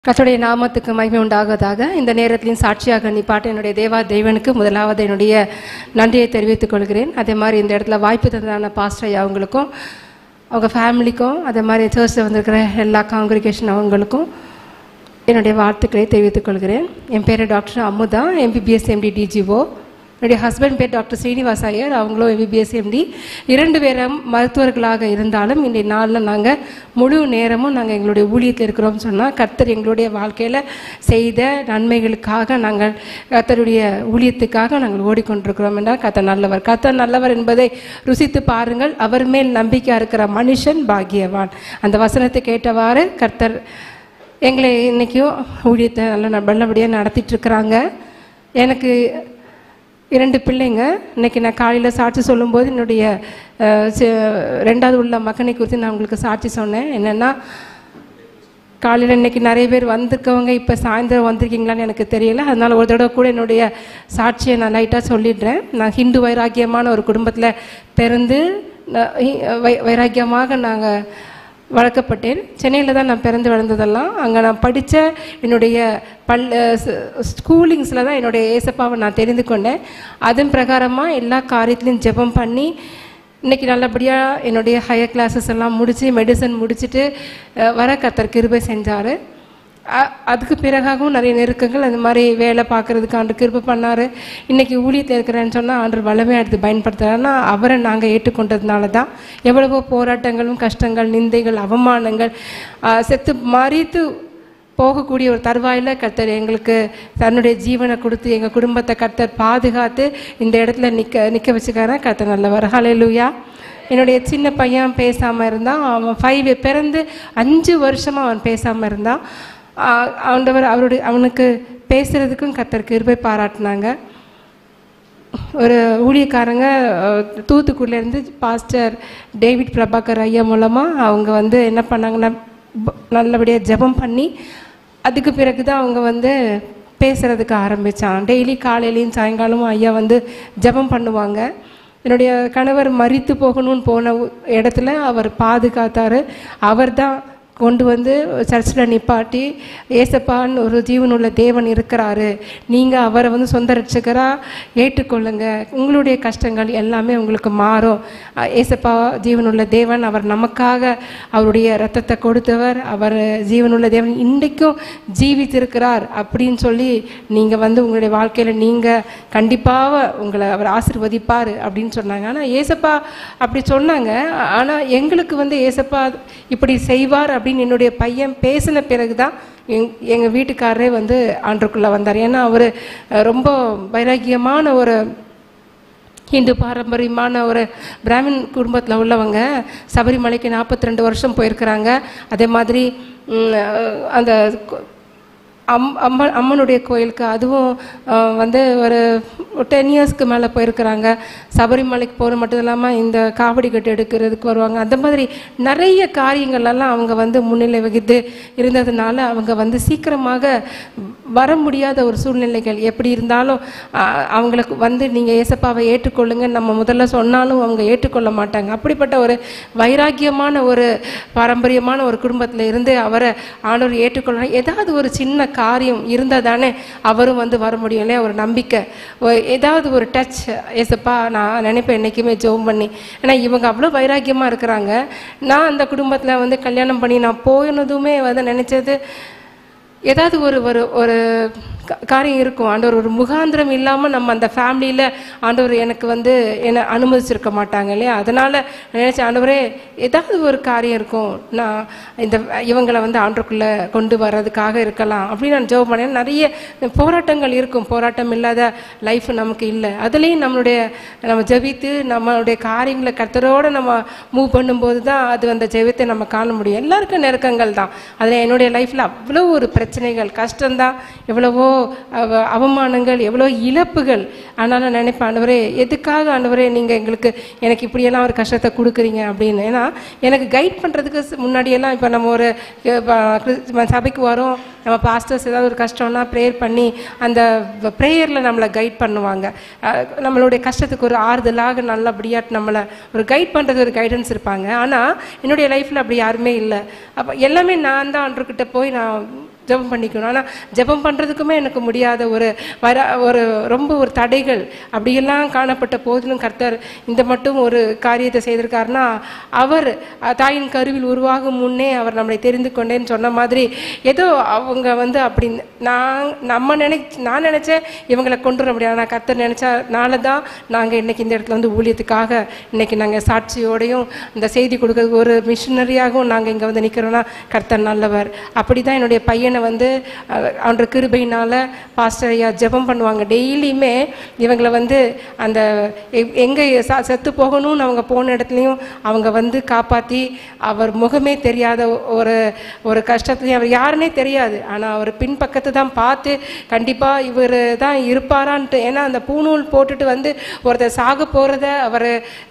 கர்த்தருடைய நாமத்துக்கு மகிமை உண்டாவதாக இந்த நேரத்திலையும் சாட்சியாக நிப்பாட்ட என்னுடைய தேவா தேவனுக்கு முதலாவது என்னுடைய நன்றியை தெரிவித்துக் கொள்கிறேன் அதே மாதிரி இந்த இடத்துல வாய்ப்பு தந்ததான பாஸ்டர் ஐயா அவங்களுக்கும் அவங்க ஃபேமிலிக்கும் அதே மாதிரி சர்ச்சில் வந்திருக்கிற எல்லா காங்கிரிகேஷன் அவங்களுக்கும் என்னுடைய வாழ்த்துக்களை தெரிவித்துக் கொள்கிறேன் என் பேர் doctor Amudha MBBS MD DGO என்னுடைய ஹஸ்பண்ட் பேர் டாக்டர் ஸ்ரீனிவாஸ் ஐயர் அவங்களும் எம்பிபிஎஸ் எம்டி இரண்டு பேரும் மருத்துவர்களாக இருந்தாலும் இன்றைய நாளில் நாங்கள் முழு நேரமும் நாங்கள் எங்களுடைய ஊழியத்தில் இருக்கிறோம்னு சொன்னால் கர்த்தர் எங்களுடைய வாழ்க்கையில் செய்த நன்மைகளுக்காக நாங்கள் கர்த்தருடைய ஊழியத்துக்காக நாங்கள் ஓடிக்கொண்டிருக்கிறோம் என்றால் கர்த்தர் நல்லவர் கர்த்தர் நல்லவர் என்பதை ருசித்து பாருங்கள் அவர் மேல் நம்பிக்கை இருக்கிற மனுஷன் பாக்கியவான் அந்த வசனத்தை கேட்டவாறு கர்த்தர் எங்களை இன்றைக்கும் ஊழியத்தை நல்ல நல்லபடியாக நடத்திட்டு இருக்கிறாங்க எனக்கு இரண்டு பிள்ளைங்க இன்னைக்கு நான் காலையில் சாட்சி சொல்லும்போது என்னுடைய அஹ், சி- ரெண்டாவது உள்ள மகனை குறித்து நான் உங்களுக்கு சாட்சி சொன்னேன் என்னென்னா காலையில் இன்னைக்கு நிறைய பேர் வந்திருக்கவங்க இப்போ சாயந்தரம் வந்திருக்கீங்களான்னு எனக்கு தெரியல அதனால் ஒரு தடவை கூட என்னுடைய சாட்சியை நான் லைட்டாக சொல்லிடுறேன் நான் ஹிந்து வைராக்கியமான ஒரு குடும்பத்தில் பிறந்து நான் ஹி- வை- வைராக்கியமாக நாங்கள் வளர்க்கப்பட்டேன் சென்னையில் தான் நான் பிறந்து வளர்ந்ததெல்லாம் அங்கே நான் படித்த என்னுடைய பல் ஸ்கூலிங்ஸில் தான் என்னுடைய ஏசப்பாவை நான் தெரிந்து கொண்டேன் அதன் பிரகாரமாக எல்லா காரியத்திலையும் ஜெபம் பண்ணி இன்னைக்கு நல்லபடியாக என்னுடைய ஹையர் கிளாஸஸ் எல்லாம் முடித்து மெடிசன் முடிச்சுட்டு அஹ், வர கத்தர் கிருபை செஞ்சார் அதுக்கு பிறகாகவும் நிறைய நெருக்கங்கள் அந்த மாதிரி வேலை பார்க்கறதுக்கு ஆண்டு கிருபை பண்ணார் இன்னைக்கு ஊழியத்தில் இருக்கிறேன்னு சொன்னால் ஆண்டு வளமையாக எடுத்து பயன்படுத்துகிறாருன்னா அவரை நாங்கள் ஏற்றுக்கொண்டதுனால தான் எவ்வளவோ போராட்டங்களும் கஷ்டங்கள் நிந்தைகள் அவமானங்கள் அஹ், செத்து மறித்து போகக்கூடிய ஒரு தருவாயில் கர்த்தர் எங்களுக்கு தன்னுடைய ஜீவனை கொடுத்து எங்கள் குடும்பத்தை கர்த்தர் பாதுகாத்து இந்த இடத்துல நிற்க நிற்க வச்சுக்காரன் கர்த்தர் நல்லவர் ஹalleluya என்னுடைய சின்ன பையன் பேசாமல் இருந்தான் அவன் ஃபைவ் பிறந்து அஞ்சு வருஷமாக அவன் பேசாமல் இருந்தான் ஆஹ் ஆண்டவர் அவருடைய அவனுக்கு பேசுகிறதுக்கும் கர்த்தர் கிருபை பாராட்டினாங்க ஒரு ஊழியக்காரங்க அஹ், தூத்துக்குடியிலேருந்து பாஸ்டர் டேவிட் பிரபாகர் ஐயா மூலமாக அவங்க வந்து என்ன பண்ணாங்கன்னா ப- நல்லபடியாக ஜெபம் பண்ணி அதுக்கு பிறகு தான் அவங்க வந்து பேசுகிறதுக்கு ஆரம்பித்தான் டெய்லி காலையிலையும் சாயங்காலமும் ஐயா வந்து ஜெபம் பண்ணுவாங்க என்னுடைய கணவர் மரித்து போகணும்னு போன உ- இடத்துல அவர் பாதுகாத்தார் அவர் தான் கொண்டு வந்து சர்ச்சில் நிப்பாட்டி ஏசப்பான்னு ஒரு ஜீவனுள்ள தேவன் இருக்கிறாரு நீங்கள் அவரை வந்து சொந்த ரட்சகராக ஏற்றுக்கொள்ளுங்க உங்களுடைய கஷ்டங்கள் எல்லாமே உங்களுக்கு மாறும் அஹ் ஏசப்பா ஜீவனுள்ள தேவன் அவர் நமக்காக அவருடைய ரத்தத்தை கொடுத்தவர் அவர் ஜீவனுள்ள தேவன் இன்றைக்கும் ஜீவித்திருக்கிறார் அப்படின்னு சொல்லி நீங்கள் வந்து உங்களுடைய வாழ்க்கையில் நீங்கள் கண்டிப்பாக உங்களை அவர் ஆசிர்வதிப்பார் அப்படின்னு சொன்னாங்க ஆனால் ஏசப்பா அப்படி சொன்னாங்க ஆனால் எங்களுக்கு வந்து ஏசப்பா இப்படி செய்வார் அப்படின்னு என்னுடைய பையன் பேசின பிறகு தான் எங் எங்கள் வீட்டுக்காரரே வந்து ஆண்டுக்குள்ளே வந்தார் ஏன்னா அவர் ரொம்ப வைராக்கியமான ஒரு இந்து பாரம்பரியமான ஒரு பிராமின் குடும்பத்தில் உள்ளவங்க சபரிமலைக்கு நாற்பத்தி ரெண்டு வருஷம் போயிருக்கிறாங்க அதே மாதிரி ம், அந்த கு- அம் அம்ம அம்மனுடைய கோயிலுக்கு அதுவும் அஹ், வந்து ஒரு டென் இயர்ஸ்க்கு மேலே போயிருக்கிறாங்க சபரிமலைக்கு போகிற மட்டும் இல்லாமல் இந்த காவடி கட்டு எடுக்கிறதுக்கு வருவாங்க அந்த மாதிரி நிறைய காரியங்கள்லாம் அவங்க வந்து முன்னிலை வகித்து இருந்ததுனால அவங்க வந்து சீக்கிரமாக வர முடியாத ஒரு சூழ்நிலைகள் எப்படி இருந்தாலும் அஹ், அவங்களுக்கு வந்து நீங்கள் ஏசப்பாவை ஏற்றுக்கொள்ளுங்க நம்ம முதல்ல சொன்னாலும் அவங்க ஏற்றுக்கொள்ள மாட்டாங்க அப்படிப்பட்ட ஒரு வைராக்கியமான ஒரு பாரம்பரியமான ஒரு குடும்பத்தில் இருந்து அவரை ஆண்டவர் ஏற்றுக்கொள்ளணும் ஏதாவது ஒரு சின்ன காரியம் இருந்தால் தானே அவரும் வந்து வர முடியும் இல்லையா ஒரு நம்பிக்கை ஒ- ஏதாவது ஒரு டச் ஏசப்பா நான் நினைப்பேன் என்றைக்குமே ஜெபம் பண்ணி ஏன்னா இவங்க அவ்வளோ வைராக்கியமாக இருக்கிறாங்க நான் அந்த குடும்பத்தில் வந்து கல்யாணம் பண்ணி நான் போனதுமே வந்து நினச்சது ஏதாவது ஒரு ஒரு ஒரு கா- காரியம் இருக்கும் ஆண்டவர் ஒரு முகாந்திரம் இல்லாமல் நம்ம அந்த ஃபேமிலியில் ஆண்டவர் எனக்கு வந்து என்னை அனுமதிச்சிருக்க மாட்டாங்க இல்லையா அதனால் நினச்சேன் ஆண்டவரே ஏதாவது ஒரு காரியம் இருக்கும் நான் இந்த இவங்களை வந்து ஆண்டருக்குள்ளே கொண்டு வர்றதுக்காக இருக்கலாம் அப்படின்னு நான் ஜெபம் பண்ணேன் நிறைய போராட்டங்கள் இருக்கும் போராட்டம் இல்லாத லைஃப் நமக்கு இல்லை அதுலேயும் நம்மளுடைய நம்ம ஜெபித்து நம்மளுடைய காரியங்களை கர்த்தரோடு நம்ம மூவ் பண்ணும்போது தான் அது அந்த ஜெபத்தை நம்ம காண முடியும் எல்லாருக்கும் நெருக்கங்கள் தான் அதில் என்னுடைய லைஃப்பில் அவ்வளோ ஒரு பிரச்சனைகள் கஷ்டம்தான் எவ்வளவோ அவ- அவமானங்கள் எவ்வளோ இழப்புகள் ஆனாலும் நான் நினைப்பேன் ஆண்டவரே எதுக்காக ஆண்டவரே நீங்கள் எங்களுக்கு எனக்கு இப்படியெல்லாம் ஒரு கஷ்டத்தை கொடுக்குறீங்க அப்படின்னு ஏன்னா எனக்கு கைட் பண்ணுறதுக்கு முன்னாடியெல்லாம் இப்போ நம்ம ஒரு அஹ், ப- கிறிஸ்- சபைக்கு வரோம் நம்ம பாஸ்டர்ஸ் ஏதாவது ஒரு கஷ்டம்னா ப்ரேயர் பண்ணி அந்த ப்ரேயரில் நம்மளை கைட் பண்ணுவாங்க அஹ், நம்மளுடைய கஷ்டத்துக்கு ஒரு ஆறுதலாக நல்லபடியாக நம்மளை ஒரு கைட் பண்ணுறது ஒரு கைடன்ஸ் இருப்பாங்க ஆனால் என்னுடைய லைஃப்பில் அப்படி யாருமே இல்லை அப்போ எல்லாமே நான் தான் அன்றுக்கிட்ட போய் நான் ஜெபம் பண்ணிக்கணும் ஆனால் ஜெபம் பண்ணுறதுக்குமே எனக்கு முடியாத ஒரு வர ஒரு ரொம்ப ஒரு தடைகள் அப்படியெல்லாம் காணப்பட்ட போதிலும் கர்த்தர் இந்த மட்டும் ஒரு காரியத்தை செய்திருக்காருன்னா அவர் அஹ், தாயின் கருவில் உருவாகும் முன்னே அவர் நம்மளை தெரிந்து கொண்டேன்னு சொன்ன மாதிரி ஏதோ அவங்க வந்து அப்படி நான் நம்ம நினை நான் நினச்சேன் இவங்களை கொண்டு வர முடியாது ஆனால் கர்த்தர் நினச்சனால தான் நாங்கள் இன்னைக்கு இந்த இடத்துல வந்து ஊழியத்துக்காக இன்னைக்கு நாங்கள் சாட்சியோடையும் இந்த செய்தி கொடுக்கறது ஒரு மிஷினரியாகவும் நாங்கள் இங்கே வந்து நிற்கிறோன்னா கர்த்தர் நல்லவர் அப்படி தான் என்னுடைய பையனை வந்து அஹ், அவன்ற கிருபையினால பாஸ்டர் ஐயா ஜெபம் பண்ணுவாங்க டெய்லியுமே இவங்களை வந்து அந்த எ- எங்கே ச- செத்து போகணும்னு அவங்க போன இடத்துலையும் அவங்க வந்து காப்பாற்றி அவர் முகமே தெரியாத ஒரு ஒரு கஷ்டத்துலையும் அவர் யாருன்னே தெரியாது ஆனால் அவர் பின்பக்கத்தை தான் பார்த்து கண்டிப்பாக இவர் தான் இருப்பாரான்ட்டு ஏன்னா அந்த பூநூல் போட்டுட்டு வந்து ஒருத்தர் சாக போகிறத அவர்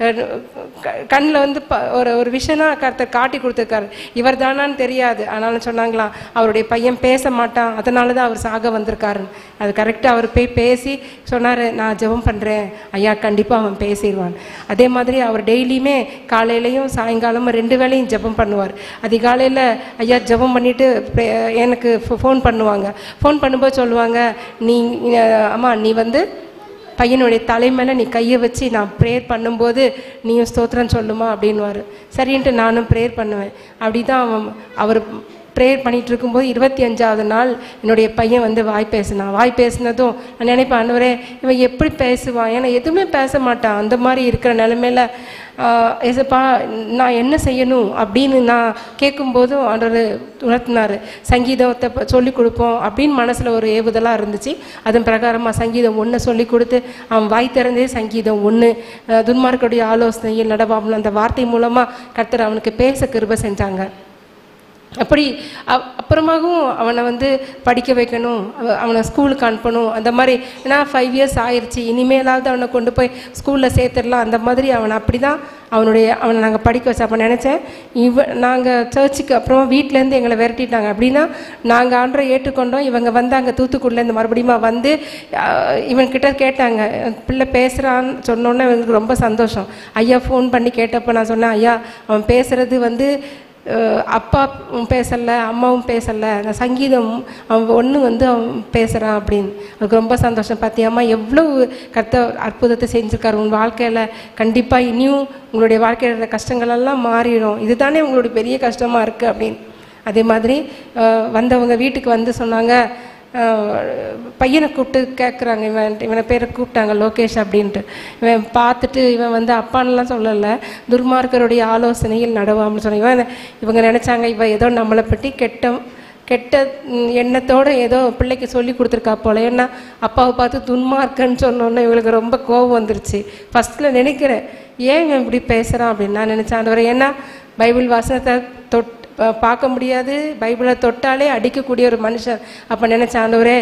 கண்ணில் வந்து ப- ஒரு ஒரு விஷயம்னா கருத்தர் காட்டி கொடுத்துருக்காரு இவர் தானான்னு தெரியாது ஆனாலும் சொன்னாங்களாம் அவருடைய பையன் பேச மாட்டான் அதனால தான் அவர் சாக வந்திருக்காரு அது கரெக்டாக அவர் போய் பேசி சொன்னார் நான் ஜெபம் பண்ணுறேன் ஐயா கண்டிப்பாக அவன் பேசிடுவான் அதே மாதிரி அவர் டெய்லியுமே காலையிலையும் சாயங்காலமும் ரெண்டு வேளையும் ஜெபம் பண்ணுவார் அதிகாலையில் ஐயா ஜெபம் பண்ணிட்டு பே- எனக்கு ஃபோன் பண்ணுவாங்க ஃபோன் பண்ணும்போது சொல்லுவாங்க நீ அஹ், அம்மா நீ வந்து பையனுடைய தலைமையில நீ கையை வச்சு நான் ப்ரேயர் பண்ணும்போது நீயும் ஸ்தோத்திரம் சொல்லுமா அப்படின்னுவாரு சரின்ட்டு நானும் ப்ரேயர் பண்ணுவேன் அப்படி தான் அவன் அவர் ப்ரேயர் பண்ணிட்டு இருக்கும்போது இருபத்தி அஞ்சாவது நாள் என்னுடைய பையன் வந்து வாய் பேசினான் வாய் பேசினதும் நான் நினைப்பேன் ஆண்டவரே இவன் எப்படி பேசுவான் ஏன்னா எதுவுமே பேச மாட்டான் அந்த மாதிரி இருக்கிற நிலமையில ஆஹ், ஏசப்பா நான் என்ன செய்யணும் அப்படின்னு நான் கேட்கும்போதும் ஆண்டவர் உணர்த்தினார் சங்கீதத்தை ப- சொல்லிக் கொடுப்போம் அப்படின்னு மனசில் ஒரு ஏவுதலாக இருந்துச்சு அதன் பிரகாரமாக சங்கீதம் ஒன்று சொல்லி கொடுத்து அவன் வாய் திறந்தே சங்கீதம் ஒன்று துன்மார்க்குடைய ஆலோசனையில் நடவாமல் அந்த வார்த்தை மூலமாக கர்த்தர் அவனுக்கு பேச கிருபை செஞ்சாங்க அப்படி அ- அப்புறமாகவும் அவனை வந்து படிக்க வைக்கணும் அவ- அவனை ஸ்கூலுக்கு அனுப்பணும் அந்த மாதிரி ஏன்னா ஃபைவ் இயர்ஸ் ஆயிடுச்சு இனிமேலாவது அவனை கொண்டு போய் ஸ்கூலில் சேர்த்துடலாம் அந்த மாதிரி அவனை அப்படி தான் அவனுடைய அவனை நாங்கள் படிக்க வச்ச அப்போ நினச்சேன் இவ நாங்கள் சர்ச்சுக்கு அப்புறமா வீட்டிலேருந்து எங்களை விரட்டிட்டாங்க அப்படின்னா நாங்கள் ஆண்டரை ஏற்றுக்கொண்டோம் இவங்க வந்தாங்க தூத்துக்குடிலேருந்து மறுபடியும் வந்து அஹ், இவன்கிட்ட கேட்டாங்க பிள்ளை பேசுகிறான்னு சொன்னோன்னே எனக்கு ரொம்ப சந்தோஷம் ஐயா ஃபோன் பண்ணி கேட்டப்போ நான் சொன்னேன் ஐயா அவன் பேசுகிறது வந்து அஹ் அப்பா பேசலை அம்மாவும் பேசலை அந்த சங்கீதம் அவன் ஒன்று வந்து அவன் பேசுகிறான் அப்படின்னு அதுக்கு ரொம்ப சந்தோஷம் பார்த்தியாம்மா எவ்வளவு கர்த்த அற்புதத்தை செஞ்சுருக்காரு உன் வாழ்க்கையில் கண்டிப்பாக இனியும் உங்களுடைய வாழ்க்கையில் இருக்கிற கஷ்டங்கள் எல்லாம் மாறிடும் இதுதானே உங்களுடைய பெரிய கஷ்டமாக இருக்குது அப்படின்னு அதே மாதிரி அஹ் வந்தவங்க வீட்டுக்கு வந்து சொன்னாங்க அஹ் பையனை கூப்பிட்டு கேட்குறாங்க இவன் இவனை பேரை கூப்பிட்டாங்க லோகேஷ் அப்படின்ட்டு இவன் பார்த்துட்டு இவன் வந்து அப்பான்லாம் சொல்லலை துர்மார்க்கருடைய ஆலோசனையில் நடவாமல் சொன்ன இவன் இவங்க நினச்சாங்க இவன் ஏதோ நம்மளை பற்றி கெட்ட கெட்ட ம், எண்ணத்தோட ஏதோ பிள்ளைக்கு சொல்லி கொடுத்துருக்கா போல ஏன்னா அப்பாவை பார்த்து துன்மார்க்கன்னு சொன்னோன்னே இவளுக்கு ரொம்ப கோபம் வந்துருச்சு ஃபஸ்ட்டில் நினைக்கிறேன் ஏன் இவன் இப்படி பேசுகிறான் அப்படின்னு நான் நினச்சேன் ஆண்டவரே ஏன்னா பைபிள் வாசனத்தை தொட் பா- பார்க்க முடியாது பைபிளை தொட்டாலே அடிக்கக்கூடிய ஒரு மனுஷன் அப்போ நினச்ச ஆண்டவரே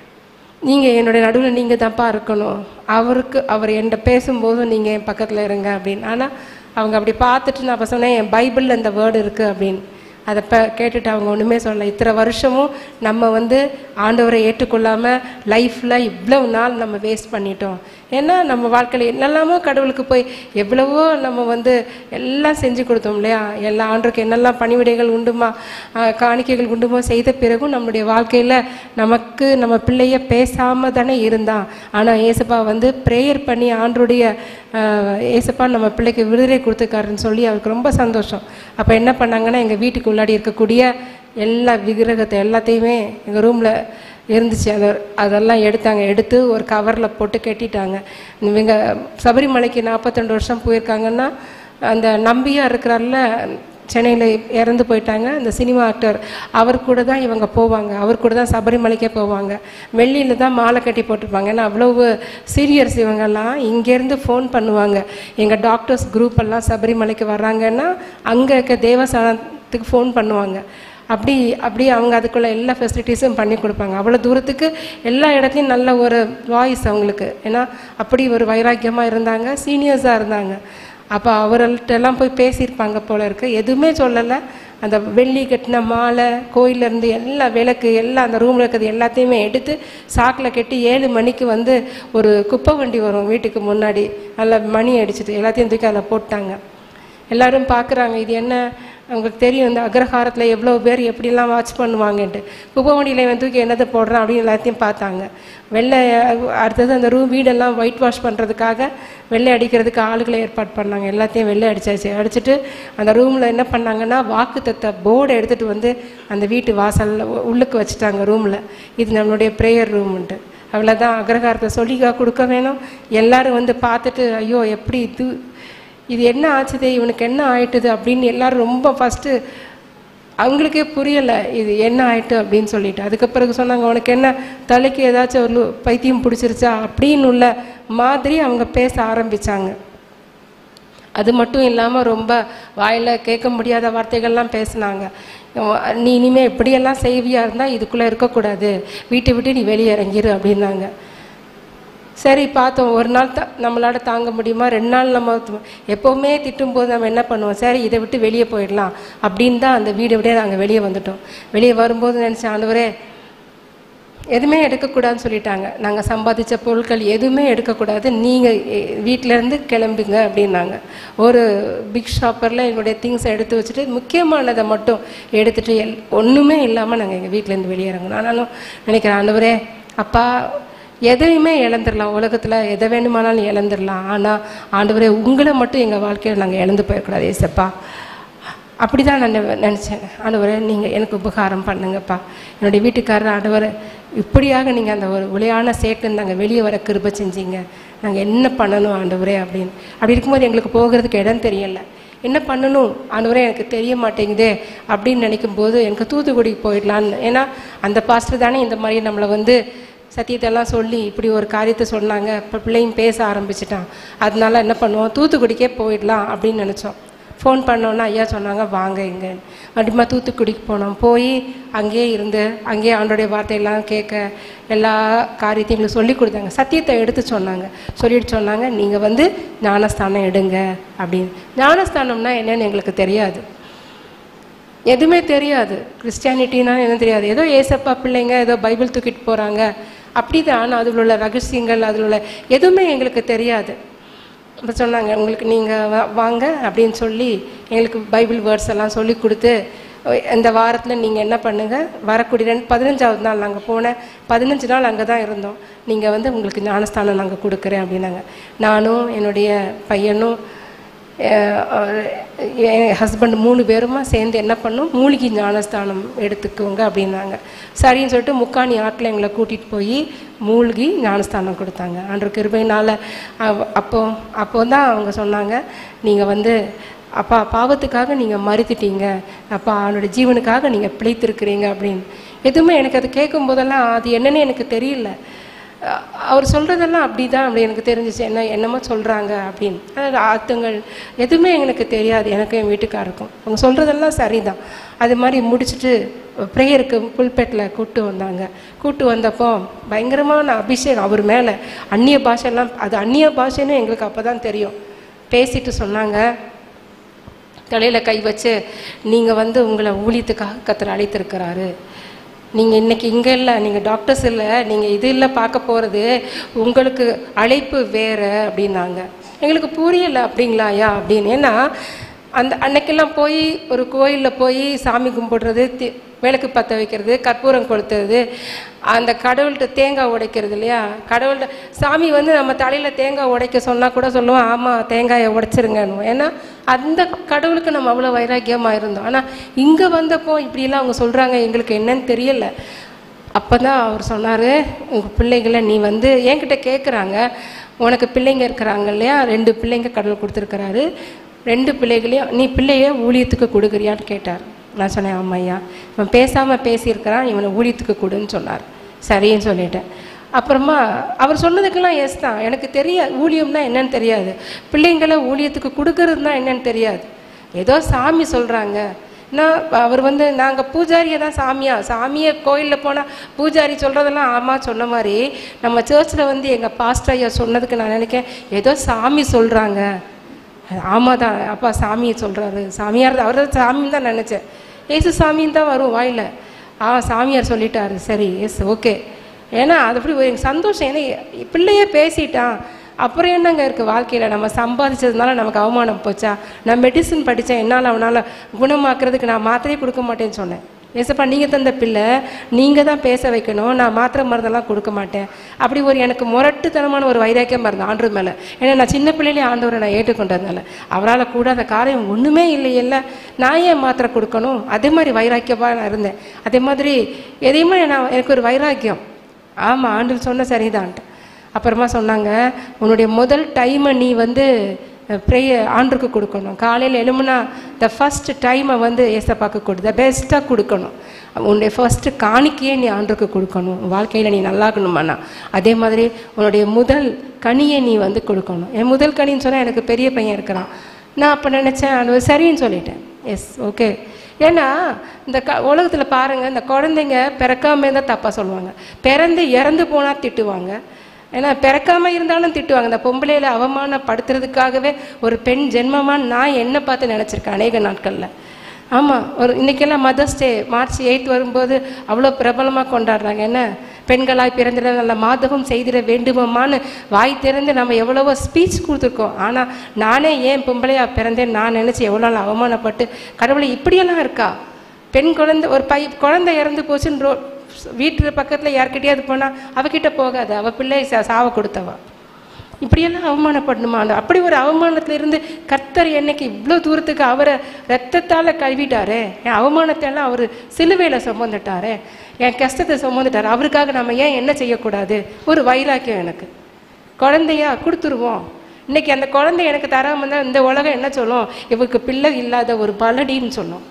நீங்கள் என்னுடைய நடுவில் நீங்கள் தான்ப்பா இருக்கணும் அவருக்கு அவர் என்கிட்ட பேசும்போதும் நீங்கள் என் பக்கத்தில் இருங்க அப்படின்னு ஆனால் அவங்க அப்படி பார்த்துட்டு நான் அப்போ சொன்னேன் என் பைபிளில் இந்த வேர்டு இருக்குது அப்படின்னு அதை இப்போ கேட்டுட்டு அவங்க ஒன்றுமே சொல்லலை இத்தனை வருஷமும் நம்ம வந்து ஆண்டவரை ஏற்றுக்கொள்ளாமல் லைஃப்பில் இவ்வளவு நாள் நம்ம வேஸ்ட் பண்ணிட்டோம் ஏன்னா நம்ம வாழ்க்கையில் என்னெல்லாமோ கடவுளுக்கு போய் எவ்வளவோ நம்ம வந்து எல்லாம் செஞ்சு கொடுத்தோம் இல்லையா எல்லா ஆண்டுக்கு என்னெல்லாம் பணிவிடைகள் உண்டுமா ஆஹ் காணிக்கைகள் உண்டுமோ செய்த பிறகும் நம்மளுடைய வாழ்க்கையில் நமக்கு நம்ம பிள்ளைய பேசாமல் தானே இருந்தான் ஆனால் ஏசப்பா வந்து ப்ரேயர் பண்ணி ஆண்டுடைய ஏசப்பா நம்ம பிள்ளைக்கு விடுதலை கொடுத்துருக்காருன்னு சொல்லி அவருக்கு ரொம்ப சந்தோஷம் அப்போ என்ன பண்ணாங்கன்னா எங்கள் வீட்டுக்கு உள்ளாடி இருக்கக்கூடிய எல்லா விக்கிரகத்தை எல்லாத்தையுமே எங்கள் ரூமில் இருந்துச்சு அதை அதெல்லாம் எடுத்தாங்க எடுத்து ஒரு கவரில் போட்டு கட்டிட்டாங்க இவங்க சபரிமலைக்கு நாற்பத்தெண்டு வருஷம் போயிருக்காங்கன்னா அந்த நம்பியா இருக்கிறார்ல சென்னையில் இறந்து போயிட்டாங்க அந்த சினிமா ஆக்டர் அவர் கூட தான் இவங்க போவாங்க அவர் கூட தான் சபரிமலைக்கே போவாங்க வெள்ளியில் தான் மாலை கட்டி போட்டிருப்பாங்க ஏன்னா அவ்வளவு சீனியர்ஸ் இவங்கெல்லாம் இங்கேருந்து ஃபோன் பண்ணுவாங்க எங்கள் டாக்டர்ஸ் குரூப் எல்லாம் சபரிமலைக்கு வர்றாங்கன்னா அங்கே இருக்க தேவஸ்தானத்துக்கு ஃபோன் பண்ணுவாங்க அப்படி அப்படி அவங்க அதுக்குள்ள எல்லா ஃபெசிலிட்டிஸும் பண்ணி கொடுப்பாங்க அவ்வளோ தூரத்துக்கு எல்லா இடத்துலையும் நல்ல ஒரு வாய்ஸ் அவங்களுக்கு ஏன்னா அப்படி ஒரு வைராக்கியமாக இருந்தாங்க சீனியர்ஸாக இருந்தாங்க அப்போ அவர்கள்ட்ட எல்லாம் போய் பேசியிருப்பாங்க போல இருக்கு எதுவுமே சொல்லலை அந்த வெள்ளி கட்டின மாலை கோயில்ல இருந்து எல்லா விளக்கு எல்லாம் அந்த ரூமில் இருக்கிறது எல்லாத்தையுமே எடுத்து சாக்கில் கட்டி ஏழு மணிக்கு வந்து ஒரு குப்பை வண்டி வரும் வீட்டுக்கு முன்னாடி நல்லா மணி அடிச்சிட்டு எல்லாத்தையும் தூக்கி அதில் போட்டாங்க எல்லாரும் பார்க்குறாங்க இது என்ன அவங்களுக்கு தெரியும் இந்த அக்ரஹாரத்தில் எவ்வளோ பேர் எப்படிலாம் வாட்ச் பண்ணுவாங்கன்ட்டு குப்பை வண்டியில் இவன் தூக்கி என்னத்தை போடுறான் அப்படின்னு எல்லாத்தையும் பார்த்தாங்க வெள்ளை அடுத்தது அந்த ரூம் வீடெல்லாம் ஒயிட் வாஷ் பண்ணுறதுக்காக வெள்ளை அடிக்கிறதுக்கு ஆளுகளை ஏற்பாடு பண்ணாங்க எல்லாத்தையும் வெள்ளை அடிச்சாச்சு அடிச்சுட்டு அந்த ரூமில் என்ன பண்ணாங்கன்னா வாக்குத்தத்த போர்டை எடுத்துகிட்டு வந்து அந்த வீட்டு வாசலில் உள்ளுக்கு வச்சுட்டாங்க ரூமில் இது நம்மளுடைய ப்ரேயர் ரூம்ன்ட்டு அவ்வளோதான் அக்ரஹாரத்தை சொல்லிக்கா கொடுக்க வேணும் எல்லாரும் வந்து பார்த்துட்டு ஐயோ எப்படி இது இது என்ன ஆச்சுது இவனுக்கு என்ன ஆயிட்டுது அப்படின்னு எல்லாரும் ரொம்ப ஃபஸ்ட்டு அவங்களுக்கே புரியலை இது என்ன ஆயிட்டு அப்படின்னு சொல்லிட்டு அதுக்கு பிறகு சொன்னாங்க உனக்கு என்ன தலைக்கு ஏதாச்சும் ஒரு லு- பைத்தியம் பிடிச்சிருச்சா அப்படின்னு உள்ள மாதிரி அவங்க பேச ஆரம்பிச்சாங்க அது மட்டும் இல்லாமல் ரொம்ப வாயில் கேட்க முடியாத வார்த்தைகள்லாம் பேசுனாங்க அஹ் நீ இனிமேல் இப்படியெல்லாம் செய்வியா இருந்தால் இதுக்குள்ளே இருக்கக்கூடாது வீட்டை விட்டு நீ வெளியே இறங்கிரு அப்படின்னாங்க சரி பார்த்தோம் ஒரு நாள் த நம்மளால தாங்க முடியுமா ரெண்டு நாள் நம்ம து- எப்போவுமே திட்டும்போது நம்ம என்ன பண்ணுவோம் சரி இதை விட்டு வெளியே போயிடலாம் அப்படின்னு தான் அந்த வீடை விட நாங்கள் வெளியே வந்துட்டோம் வெளியே வரும்போது நினச்சேன் ஆண்டவரே எதுவுமே எடுக்கக்கூடாதுன்னு சொல்லிட்டாங்க நாங்கள் சம்பாதிச்ச பொருட்கள் எதுவுமே எடுக்கக்கூடாது நீங்கள் வீட்டிலேருந்து கிளம்புங்க அப்படின்னாங்க ஒரு பிக் ஷாப்பரில் எங்களுடைய திங்ஸை எடுத்து வச்சுட்டு முக்கியமானதை மட்டும் எடுத்துகிட்டு எல் ஒன்றுமே இல்லாமல் நாங்கள் எங்கள் வீட்டிலேருந்து வெளியேறங்கணும் ஆனாலும் நினைக்கிறேன் ஆண்டவரே அப்பா எதையுமே இழந்துடலாம் உலகத்தில் எதை வேணுமானாலும் இழந்துடலாம் ஆனால் ஆண்டவரே உங்களை மட்டும் எங்கள் வாழ்க்கையில் நாங்கள் இழந்து போயிடக்கூடாது ஏசப்பா அப்படி தான் நான் நினை- நினைச்சேன் ஆண்டவரே நீங்கள் எனக்கு உபகாரம் பண்ணுங்கப்பா என்னுடைய வீட்டுக்காரர் ஆண்டவரை இப்படியாக நீங்கள் அந்த ஒரு விளையான சேட்டுன்னு நாங்கள் வெளியே வர கிருப செஞ்சீங்க நாங்கள் என்ன பண்ணணும் ஆண்டவரே அப்படின்னு அப்படி இருக்கும்போது எங்களுக்கு போகிறதுக்கு இடம் தெரியல என்ன பண்ணணும் ஆண்டவரே எனக்கு தெரிய மாட்டேங்குதே அப்படின்னு நினைக்கும் போது எனக்கு தூத்துக்குடிக்கு போயிடலான்னு ஏன்னா அந்த பாஸ்டர் தானே இந்த மாதிரி நம்மளை வந்து சத்தியத்தெல்லாம் சொல்லி இப்படி ஒரு காரியத்தை சொன்னாங்க இப்போ பிள்ளையும் பேச ஆரம்பிச்சிட்டான் அதனால என்ன பண்ணுவோம் தூத்துக்குடிக்கே போயிடலாம் அப்படின்னு நினச்சோம் ஃபோன் பண்ணோன்னா ஐயா சொன்னாங்க வாங்க இங்க மறுபடியும் தூத்துக்குடிக்கு போனோம் போய் அங்கேயே இருந்து அங்கேயே ஆண்டோடைய வார்த்தையெல்லாம் கேட்க எல்லா காரியத்தையும் எங்களுக்கு சொல்லி கொடுத்தாங்க சத்தியத்தை எடுத்து சொன்னாங்க சொல்லிட்டு சொன்னாங்க நீங்கள் வந்து ஞானஸ்தானம் எடுங்க அப்படின்னு ஞானஸ்தானம்னா என்னன்னு எங்களுக்கு தெரியாது எதுவுமே தெரியாது கிறிஸ்டியானிட்டினா என்னன்னு தெரியாது ஏதோ ஏசப்பா பிள்ளைங்க ஏதோ பைபிள் தூக்கிட்டு போகிறாங்க அப்படிதான் அதில் உள்ள ரகசியங்கள் அதில் உள்ள எதுவுமே எங்களுக்கு தெரியாது அப்போ சொன்னாங்க உங்களுக்கு நீங்கள் வாங்க அப்படின்னு சொல்லி எங்களுக்கு பைபிள் வேர்ட்ஸ் எல்லாம் சொல்லி கொடுத்து ஒ- இந்த வாரத்தில் நீங்கள் என்ன பண்ணுங்கள் வரக்கூடிய ரெண்டு பதினஞ்சாவது நாள் நாங்கள் போனேன் பதினஞ்சு நாள் அங்கே தான் இருந்தோம் நீங்கள் வந்து உங்களுக்கு ஞானஸ்தானம் நாங்கள் கொடுக்குறேன் அப்படின்னாங்க நானும் என்னுடைய பையனும் அஹ், அஹ், என் ஹஸ்பண்ட் மூணு பேருமா சேர்ந்து என்ன பண்ணோம் மூலிகை ஞானஸ்தானம் எடுத்துக்கோங்க அப்படின்னாங்க சரின்னு சொல்லிட்டு முக்காணி ஆட்டில் எங்களை கூட்டிகிட்டு போய் மூழ்கி ஞானஸ்தானம் கொடுத்தாங்க அன்று கிருபையினால் அப்போ அப்போ தான் அவங்க சொன்னாங்க நீங்கள் வந்து அப்பா பாவத்துக்காக நீங்கள் மறுத்துட்டீங்க அப்பா அவனோட ஜீவனுக்காக நீங்கள் பிழைத்திருக்கிறீங்க அப்படின்னு எதுவுமே எனக்கு அது கேட்கும் போதெல்லாம் அது என்னன்னு எனக்கு தெரியல அஹ் அவர் சொல்கிறதெல்லாம் அப்படி தான் அப்படி எனக்கு தெரிஞ்சிச்சு என்ன என்னமோ சொல்கிறாங்க அப்படின்னு அதாவது அர்த்தங்கள் எதுவுமே எனக்கு தெரியாது எனக்கு என் வீட்டுக்காருக்கும் அவங்க சொல்கிறதெல்லாம் சரிதான் அது மாதிரி முடிச்சுட்டு ப்ரேயருக்கு புல்பெட்டில் கூட்டு வந்தாங்க கூட்டு வந்தப்போ பயங்கரமான அபிஷேகம் அவர் மேலே அந்நிய பாஷைலாம் அது அந்நிய பாஷைன்னு எங்களுக்கு அப்போ தான் தெரியும் பேசிட்டு சொன்னாங்க தலையில் கை வச்சு நீங்கள் வந்து உங்களை ஊழியத்துக்காக கத்தர் அழைத்திருக்கிறாரு நீங்கள் இன்னைக்கு இங்கே இல்லை நீங்கள் டாக்டர்ஸ் இல்லை நீங்கள் இது இல்லை பார்க்க போகிறது உங்களுக்கு அழைப்பு வேறு அப்படின்னாங்க எங்களுக்கு புரியலை அப்படிங்களா ஐயா அப்படின்னு ஏன்னா அந்த அன்னைக்கெல்லாம் போய் ஒரு கோயிலில் போய் சாமி கும்பிடுறது தி விளக்கு பற்ற வைக்கிறது கற்பூரம் கொளுத்துறது அந்த கடவுள்கிட்ட தேங்காய் உடைக்கிறது இல்லையா கடவுள்கிட்ட சாமி வந்து நம்ம தலையில் தேங்காய் உடைக்க சொன்னால் கூட சொல்லுவோம் ஆமாம் தேங்காயை உடைச்சிருங்கன்னு ஏன்னா அந்த கடவுளுக்கு நம்ம அவ்வளோ வைராக்கியமாக இருந்தோம் ஆனால் இங்கே வந்தப்போ இப்படிலாம் அவங்க சொல்கிறாங்க எங்களுக்கு என்னன்னு தெரியல அப்போ தான் அவர் சொன்னார் உங்கள் பிள்ளைகளை நீ வந்து என்கிட்ட கேட்குறாங்க உனக்கு பிள்ளைங்க இருக்கிறாங்க இல்லையா ரெண்டு பிள்ளைங்க கடவுள் கொடுத்துருக்கிறாரு ரெண்டு பிள்ளைகளையும் நீ பிள்ளைய ஊழியத்துக்கு கொடுக்குறியான்னு கேட்டார் நான் சொன்னேன் ஆமாம் ஐயா இவன் பேசாமல் பேசியிருக்கிறான் இவனை ஊழியத்துக்கு கொடுன்னு சொன்னார் சரின்னு சொல்லிட்டேன் அப்புறமா அவர் சொன்னதுக்கெல்லாம் எஸ் தான் எனக்கு தெரியாது ஊழியம்னா என்னன்னு தெரியாது பிள்ளைங்களை ஊழியத்துக்கு கொடுக்கறதுனா என்னன்னு தெரியாது ஏதோ சாமி சொல்கிறாங்க நான் அவர் வந்து நாங்கள் பூஜாரியை தான் சாமியா சாமியை கோயிலில் போனால் பூஜாரி சொல்கிறதெல்லாம் ஆமாம் சொன்ன மாதிரி நம்ம சர்ச்சில் வந்து எங்கள் பாஸ்டர் ஐயா சொன்னதுக்கு நான் நினைக்கிறேன் ஏதோ சாமி சொல்கிறாங்க ஆமாம் தான் அப்பா சாமியை சொல்கிறாரு சாமியார் அவர் தான் சாமின்னு தான் நினச்சேன் ஏசு சாமின்னு தான் வரும் வாயில் ஆ சாமியார் சொல்லிட்டாரு சரி எஸ் ஓகே ஏன்னா அது அப்படி ஒரு எனக்கு சந்தோஷம் ஏன்னா பிள்ளையே பேசிட்டான் அப்புறம் என்னங்க இருக்குது வாழ்க்கையில் நம்ம சம்பாதிச்சதுனால நமக்கு அவமானம் போச்சா நான் மெடிசன் படித்தேன் என்னால் அவனால் குணமாக்குறதுக்கு நான் மாத்திரையே கொடுக்க மாட்டேன்னு சொன்னேன் ஏசப்பா நீங்கள் தந்த பிள்ளை நீங்கள் தான் பேச வைக்கணும் நான் மாத்திரை மருந்தெல்லாம் கொடுக்க மாட்டேன் அப்படி ஒரு எனக்கு முரட்டுத்தனமான ஒரு வைராக்கியம் இருந்தது ஆண்டவர் மேலே ஏன்னா நான் சின்ன பிள்ளையிலே ஆண்டவரை நான் ஏற்றுக்கொண்டதுனால அவரால் கூடாத காரியம் ஒன்றுமே இல்லையில்ல நான் ஏன் மாத்திரை கொடுக்கணும் அதே மாதிரி வைராக்கியமாக நான் இருந்தேன் அதே மாதிரி எதையுமே நான் எனக்கு ஒரு வைராக்கியம் ஆமாம் ஆண்டு சொன்ன சரிதான்ட்டு அப்புறமா சொன்னாங்க உன்னுடைய முதல் டைமை நீ வந்து ப்ரேய ஆண்டுக்கு கொடுக்கணும் காலையில் எழுமுனா த ஃபஸ்ட் டைமை வந்து ஏசப்பாக்கு கொடு த பெஸ்ட்டாக கொடுக்கணும் உன்னுடைய ஃபர்ஸ்ட்டு காணிக்கையே நீ ஆண்டுக்கு கொடுக்கணும் உன் வாழ்க்கையில் நீ நல்லா இருக்கணுமாண்ணா அதே மாதிரி உன்னுடைய முதல் கனியை நீ வந்து கொடுக்கணும் என் முதல் கனின்னு சொன்னால் எனக்கு பெரிய பையன் இருக்கிறான் நான் அப்போ நினச்சேன் அது சரின்னு சொல்லிட்டேன் எஸ் ஓகே ஏன்னா இந்த க உலகத்தில் பாருங்கள் இந்த குழந்தைங்க பிறக்காம இருந்தால் தப்பாக சொல்லுவாங்க பிறந்து இறந்து போனால் திட்டுவாங்க ஏன்னா பிறக்காம இருந்தாலும் திட்டுவாங்க இந்த பொம்பளையில அவமானப்படுத்துறதுக்காகவே ஒரு பெண் ஜென்மமாக நான் என்ன பார்த்து நினச்சிருக்கேன் அநேக நாட்களில் ஆமாம் ஒரு இன்னைக்கெல்லாம் மதர்ஸ் டே மார்ச் எயித் வரும்போது அவ்வளோ பிரபலமாக கொண்டாடுறாங்க என்ன பெண்களாய் பிறந்திட நல்ல மாதவம் செய்திட வேண்டுமம்மான்னு வாய் திறந்து நம்ம எவ்வளவோ ஸ்பீச் கொடுத்துருக்கோம் ஆனால் நானே ஏன் பொம்பளையா பிறந்தேன் நான் நினச்சி எவ்வளோ நாள் அவமானப்பட்டு கடவுளை இப்படியெல்லாம் இருக்கா பெண் குழந்தை ஒரு பை குழந்தை இறந்து போச்சுன்னு ரோ வீட்டு பக்கத்தில் யார்கிட்டயாவது போனால் அவகிட்ட போகாது அவள் பிள்ளை சா சாவ கொடுத்தவா இப்படியெல்லாம் அவமானப்படணுமா அந்த அப்படி ஒரு அவமானத்துல இருந்து கர்த்தர் என்னைக்கு இவ்வளோ தூரத்துக்கு அவரை ரத்தத்தால் கழுவிட்டாரே என் அவமானத்தை எல்லாம் அவர் சிலுவையில் சுமந்துட்டாரே என் கஷ்டத்தை சுமந்துட்டாரு அவருக்காக நம்ம ஏன் என்ன செய்யக்கூடாது ஒரு வைராக்கியம் எனக்கு குழந்தையா கொடுத்துருவோம் இன்னைக்கு அந்த குழந்தை எனக்கு தராம இருந்தால் இந்த உலகம் என்ன சொல்லும் இவருக்கு பிள்ளை இல்லாத ஒரு பலடின்னு சொல்லும்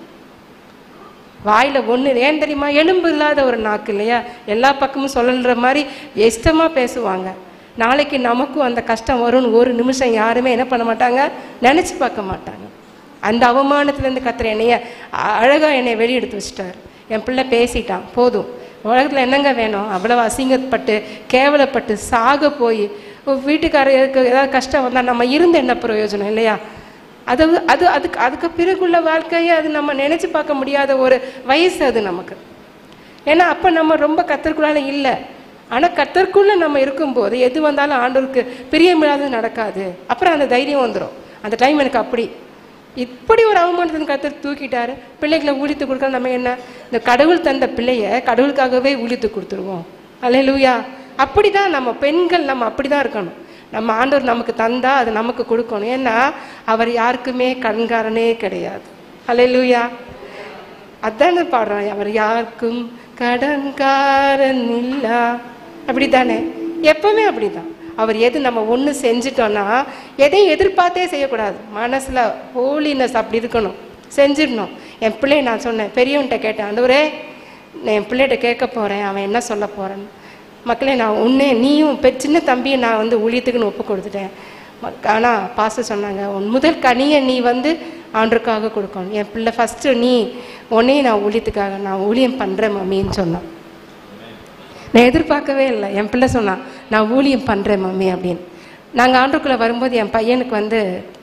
வாயில ஒன்று ஏன் தெரியுமா எலும்பு இல்லாத ஒரு நாக்கு இல்லையா எல்லா பக்கமும் சொல்லுற மாதிரி இஷ்டமாக பேசுவாங்க நாளைக்கு நமக்கும் அந்த கஷ்டம் வரும்னு ஒரு நிமிஷம் யாருமே என்ன பண்ண மாட்டாங்க நினச்சி பார்க்க மாட்டாங்க அந்த அவமானத்துலேருந்து கத்துற என்னைய அ- அழகா என்னை வெளியெடுத்து வச்சுட்டார் என் பிள்ளை பேசிட்டான் போதும் உலகத்தில் என்னங்க வேணும் அவ்வளவு அசிங்கப்பட்டு கேவலப்பட்டு சாக போய் வீட்டுக்காரருக்கு ஏதாவது கஷ்டம் வந்தால் நம்ம இருந்து என்ன பிரயோஜனம் இல்லையா அது அது அதுக்கு அதுக்கு பிறகுள்ள வாழ்க்கையை அது நம்ம நினைச்சு பார்க்க முடியாத ஒரு வயசு அது நமக்கு ஏன்னா அப்போ நம்ம ரொம்ப கத்தருக்குள்ளால இல்லை ஆனால் கத்தருக்குள்ள நம்ம இருக்கும்போது எது வந்தாலும் ஆண்டவருக்கு பிரியமில்லாதது நடக்காது அப்புறம் அந்த தைரியம் வந்துடும் அந்த டைம் எனக்கு அப்படி இப்படி ஒரு அவமானத்தின் கத்தர் தூக்கிட்டாரு பிள்ளைகளை ஊழித்து கொடுக்க நம்ம என்ன இந்த கடவுள் தந்த பிள்ளைய கடவுளுக்காகவே ஊழித்து கொடுத்துருவோம் அல்லேலூயா அப்படிதான் நம்ம பெண்கள் நம்ம அப்படிதான் இருக்கணும் நம்ம ஆண்டவர் நமக்கு தந்தா அது நமக்கு கொடுக்கணும் ஏன்னா அவர் யாருக்குமே கண்காரனே கிடையாது அல்லேலூயா அதானே பாடுறோம் அவர் யாருக்கும் கடன்காரன் இல்லா அப்படித்தானே எப்பவுமே அப்படிதான் அவர் எது நம்ம ஒன்று செஞ்சிட்டோம்னா எதையும் எதிர்பார்த்தே செய்யக்கூடாது மனசுல ஹோலினஸ் அப்படி இருக்கணும் செஞ்சிடணும் என் பிள்ளைய நான் சொன்னேன் பெரியவன்கிட்ட கேட்டேன் ஆண்டவரே நான் என் பிள்ளைகிட்ட கேட்க போறேன் அவன் என்ன சொல்ல போறேன்னு மக்களே நான் உன்னே நீயும் பெ சின்ன தம்பியை நான் வந்து ஊழியத்துக்குன்னு ஒப்பு கொடுத்துட்டேன் ஆனால் பாச சொன்னாங்க உன் முதல் கனியை நீ வந்து ஆண்டருக்காக கொடுக்கணும் என் பிள்ளை ஃபஸ்ட்டு நீ உன்னே நான் ஊழியத்துக்காக நான் ஊழியம் பண்ணுறேன் மம்மின்னு சொன்னான் நான் எதிர்பார்க்கவே இல்லை என் பிள்ளை சொன்னான் நான் ஊழியம் பண்ணுறேன் மம்மி அப்படின்னு நாங்கள் ஆண்டுக்குள்ளே வரும்போது என் பையனுக்கு வந்து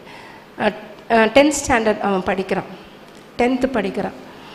டென்த் ஸ்டாண்டர்ட் அவன் படிக்கிறான் டென்த்து படிக்கிறான்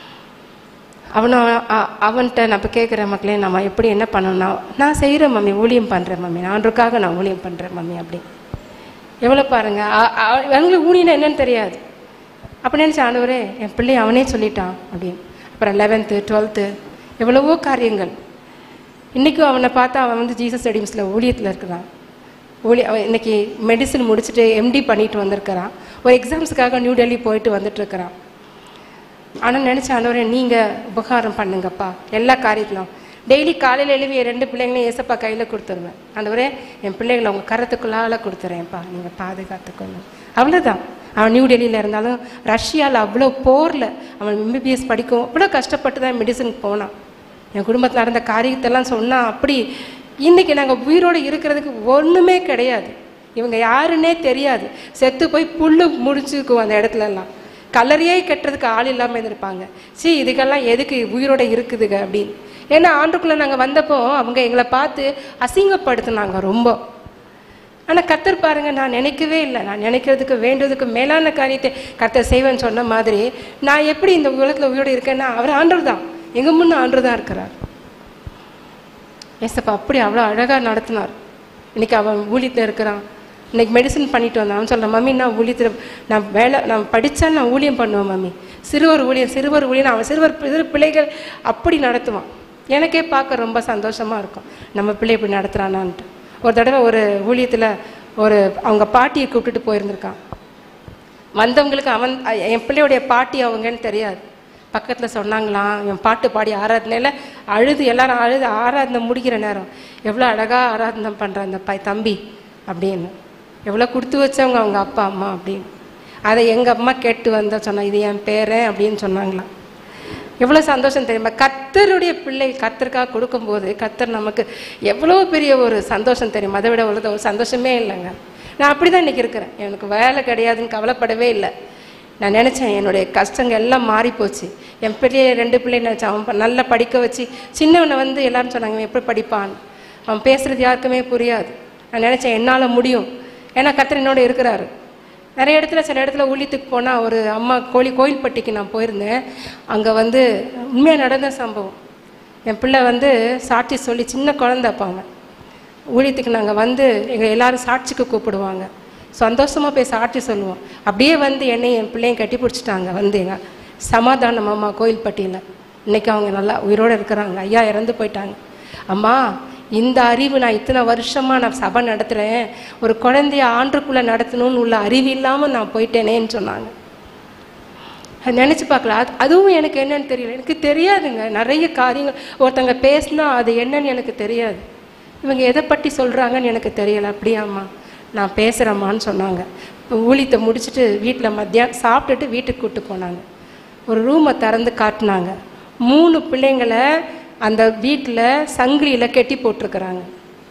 அவனும் அ- அவன்கிட்ட நான் இப்போ கேட்குறேன் மக்களே நம்ம எப்படி என்ன பண்ணணும்னா நான் செய்கிறேன் மம்மி ஊழியம் பண்ணுறேன் மம்மி நான் ஆண்டுக்காக நான் ஊழியம் பண்ணுறேன் மம்மி அப்படி எவ்வளோ பாருங்க அ- அ- அவங்களுக்கு ஊழியம்னா என்னன்னு தெரியாது அப்போ நினச்ச ஆண்டவரே என் பிள்ளை அவனே சொல்லிட்டான் அப்படின்னு அப்புறம் லெவன்த்து டுவெல்த்து எவ்வளவோ காரியங்கள் இன்றைக்கும் அவனை பார்த்தா அவன் வந்து ஜீசஸ் ஸ்டடிம்ஸில் ஊழியத்தில் இருக்கிறான் ஊழி அவன் இன்னைக்கு மெடிசன் முடிச்சுட்டு எம்டி பண்ணிட்டு வந்திருக்கிறான் ஒரு எக்ஸாம்ஸுக்காக நியூ டெல்லி போயிட்டு வந்துட்டு இருக்கிறான் ஆனால் நினச்ச ஆண்டவரே நீங்கள் உபகாரம் பண்ணுங்கப்பா எல்லா காரியத்திலும் டெய்லி காலையில் எழுவி என் ரெண்டு பிள்ளைங்களையும் ஏசப்பா கையில் கொடுத்துருவேன் ஆண்டவரே என் பிள்ளைகளை உங்கள் கரத்துக்குள்ளால கொடுத்துறேன்ப்பா நீங்கள் பாதுகாத்துக்கணும் அவ்வளோதான் அவன் நியூ டெல்லியில் இருந்தாலும் ரஷ்யாவில் அவ்வளோ போரில் அவன் எம்பிபிஎஸ் படிக்கும் அவ்வளோ கஷ்டப்பட்டு தான் மெடிசனுக்கு போனான் என் குடும்பத்தில் நடந்த காரியத்தெல்லாம் சொன்னால் அப்படி இன்னைக்கு நாங்கள் உயிரோடு இருக்கிறதுக்கு ஒன்றுமே கிடையாது இவங்க யாருன்னே தெரியாது செத்து போய் புல்லு முடிச்சுக்குவோம் அந்த இடத்துலலாம் கல்லறையே கட்டுறதுக்கு ஆள் இல்லாமல் இருந்திருப்பாங்க சீ இதுக்கெல்லாம் எதுக்கு உயிரோட இருக்குதுங்க அப்படின்னு ஏன்னா ஆண்டுக்குள்ளே நாங்கள் வந்தப்போ அவங்க எங்களை பார்த்து அசிங்கப்படுத்துனாங்க ரொம்ப ஆனால் கர்த்தர் பாருங்க நான் நினைக்கவே இல்லை நான் நினைக்கிறதுக்கு வேண்டதுக்கு மேலான காரியத்தை கர்த்தர் செய்வேன்னு சொன்ன மாதிரி நான் எப்படி இந்த உலகத்தில் உயிரோடு இருக்கேன்னா அவர் ஆண்டவர் தான் எங்கள் முன்ன ஆண்டவர் தான் இருக்கிறார் ஏசப்பா அப்படி அவ்வளோ அழகாக நடத்தினார் இன்னைக்கு அவன் ஊழியத்தில் இருக்கிறான் இன்னைக்கு மெடிசன் பண்ணிட்டு வந்தேன் அவன் சொல்கிறேன் மம்மி நான் ஊழியத்தில் நான் வேலை நான் படித்தா நான் ஊழியம் பண்ணுவேன் மம்மி சிறுவர் ஊழியம் சிறுவர் ஊழியம் அவன் சிறுவர் சிறு பிள்ளைகள் அப்படி நடத்துவான் எனக்கே பார்க்க ரொம்ப சந்தோஷமாக இருக்கும் நம்ம பிள்ளை இப்படி நடத்துகிறானான்ட்டு ஒரு தடவை ஒரு ஊழியத்தில் ஒரு அவங்க பாட்டியை கூப்பிட்டுட்டு போயிருந்திருக்கான் வந்தவங்களுக்கு அவன் அ- என் பிள்ளையுடைய பாட்டி அவங்கன்னு தெரியாது பக்கத்தில் சொன்னாங்களாம் என் பாட்டு பாடி ஆராதனையில் அழுது எல்லாரும் அழுது ஆராதனை முடிக்கிற நேரம் எவ்வளோ அழகாக ஆராதனை பண்ணுற அந்த பை தம்பி அப்படின்னு எவ்வளோ கொடுத்து வச்சவங்க அவங்க அப்பா அம்மா அப்படின்னு அதை எங்கள் அம்மா கேட்டு வந்தா சொன்னா இது என் பேரன் அப்படின்னு சொன்னாங்களாம் எவ்வளோ சந்தோஷம் தெரியுமா கத்தருடைய பிள்ளை கத்தருக்காக கொடுக்கும்போது கத்தர் நமக்கு எவ்வளோ பெரிய ஒரு சந்தோஷம் தெரியுமா அதை விட ஒரு ஒரு சந்தோஷமே இல்லைங்க நான் அப்படி தான் இன்றைக்கி இருக்கிறேன் எனக்கு வேலை கிடையாதுன்னு கவலைப்படவே இல்லை நான் நினச்சேன் என்னுடைய கஷ்டங்கள் எல்லாம் மாறி போச்சு என் பிள்ளைய ரெண்டு பிள்ளை நினச்சேன் அவன் ப- நல்லா படிக்க வச்சு சின்னவனை வந்து எல்லாரும் சொன்னாங்க இவன் எப்படி படிப்பான் அவன் பேசுறது யாருக்குமே புரியாது நான் நினச்சேன் என்னால் முடியும் ஏன்னா கத்தர் என்னோட இருக்கிறாரு நிறைய இடத்துல சில இடத்துல ஊழியத்துக்கு போனால் ஒரு அம்மா கோழி கோயில்பட்டிக்கு நான் போயிருந்தேன் அங்கே வந்து உண்மையாக நடந்த சம்பவம் என் பிள்ளை வந்து சாட்சி சொல்லி சின்ன குழந்தை அப்ப அவன் ஊழியத்துக்கு நாங்கள் வந்து எங்கள் எல்லாரும் சாட்சிக்கு கூப்பிடுவாங்க சந்தோஷமாக போய் சாட்சி சொல்லுவோம் அப்படியே வந்து என்னை என் பிள்ளையும் கட்டி பிடிச்சிட்டாங்க வந்து எங்க சமாதானம் அம்மா கோயில்பட்டியில் இன்னைக்கு அவங்க நல்லா உயிரோடு இருக்கிறாங்க ஐயா இறந்து போயிட்டாங்க அம்மா இந்த அறிவு நான் இத்தனை வருஷமாக நான் சபை நடத்துகிறேன் ஒரு குழந்தைய ஆண்டுக்குள்ளே நடத்தணும்னு உள்ள அறிவு இல்லாமல் நான் போயிட்டேனேன்னு சொன்னாங்க அது நினச்சி பார்க்கல அது அதுவும் எனக்கு என்னன்னு தெரியல எனக்கு தெரியாதுங்க நிறைய காரியங்கள் ஒருத்தங்க பேசினா அது என்னன்னு எனக்கு தெரியாது இவங்க எதை பற்றி சொல்கிறாங்கன்னு எனக்கு தெரியல அப்படியாம்மா நான் பேசுகிறேம்மான்னு சொன்னாங்க ஊழியத்தை முடிச்சுட்டு வீட்டில் மத்தியானம் சாப்பிட்டுட்டு வீட்டுக்கு கூட்டு போனாங்க ஒரு ரூமை திறந்து காட்டினாங்க மூணு பிள்ளைங்களை அந்த வீட்டில் சங்கிலியில் கெட்டி போட்டிருக்கிறாங்க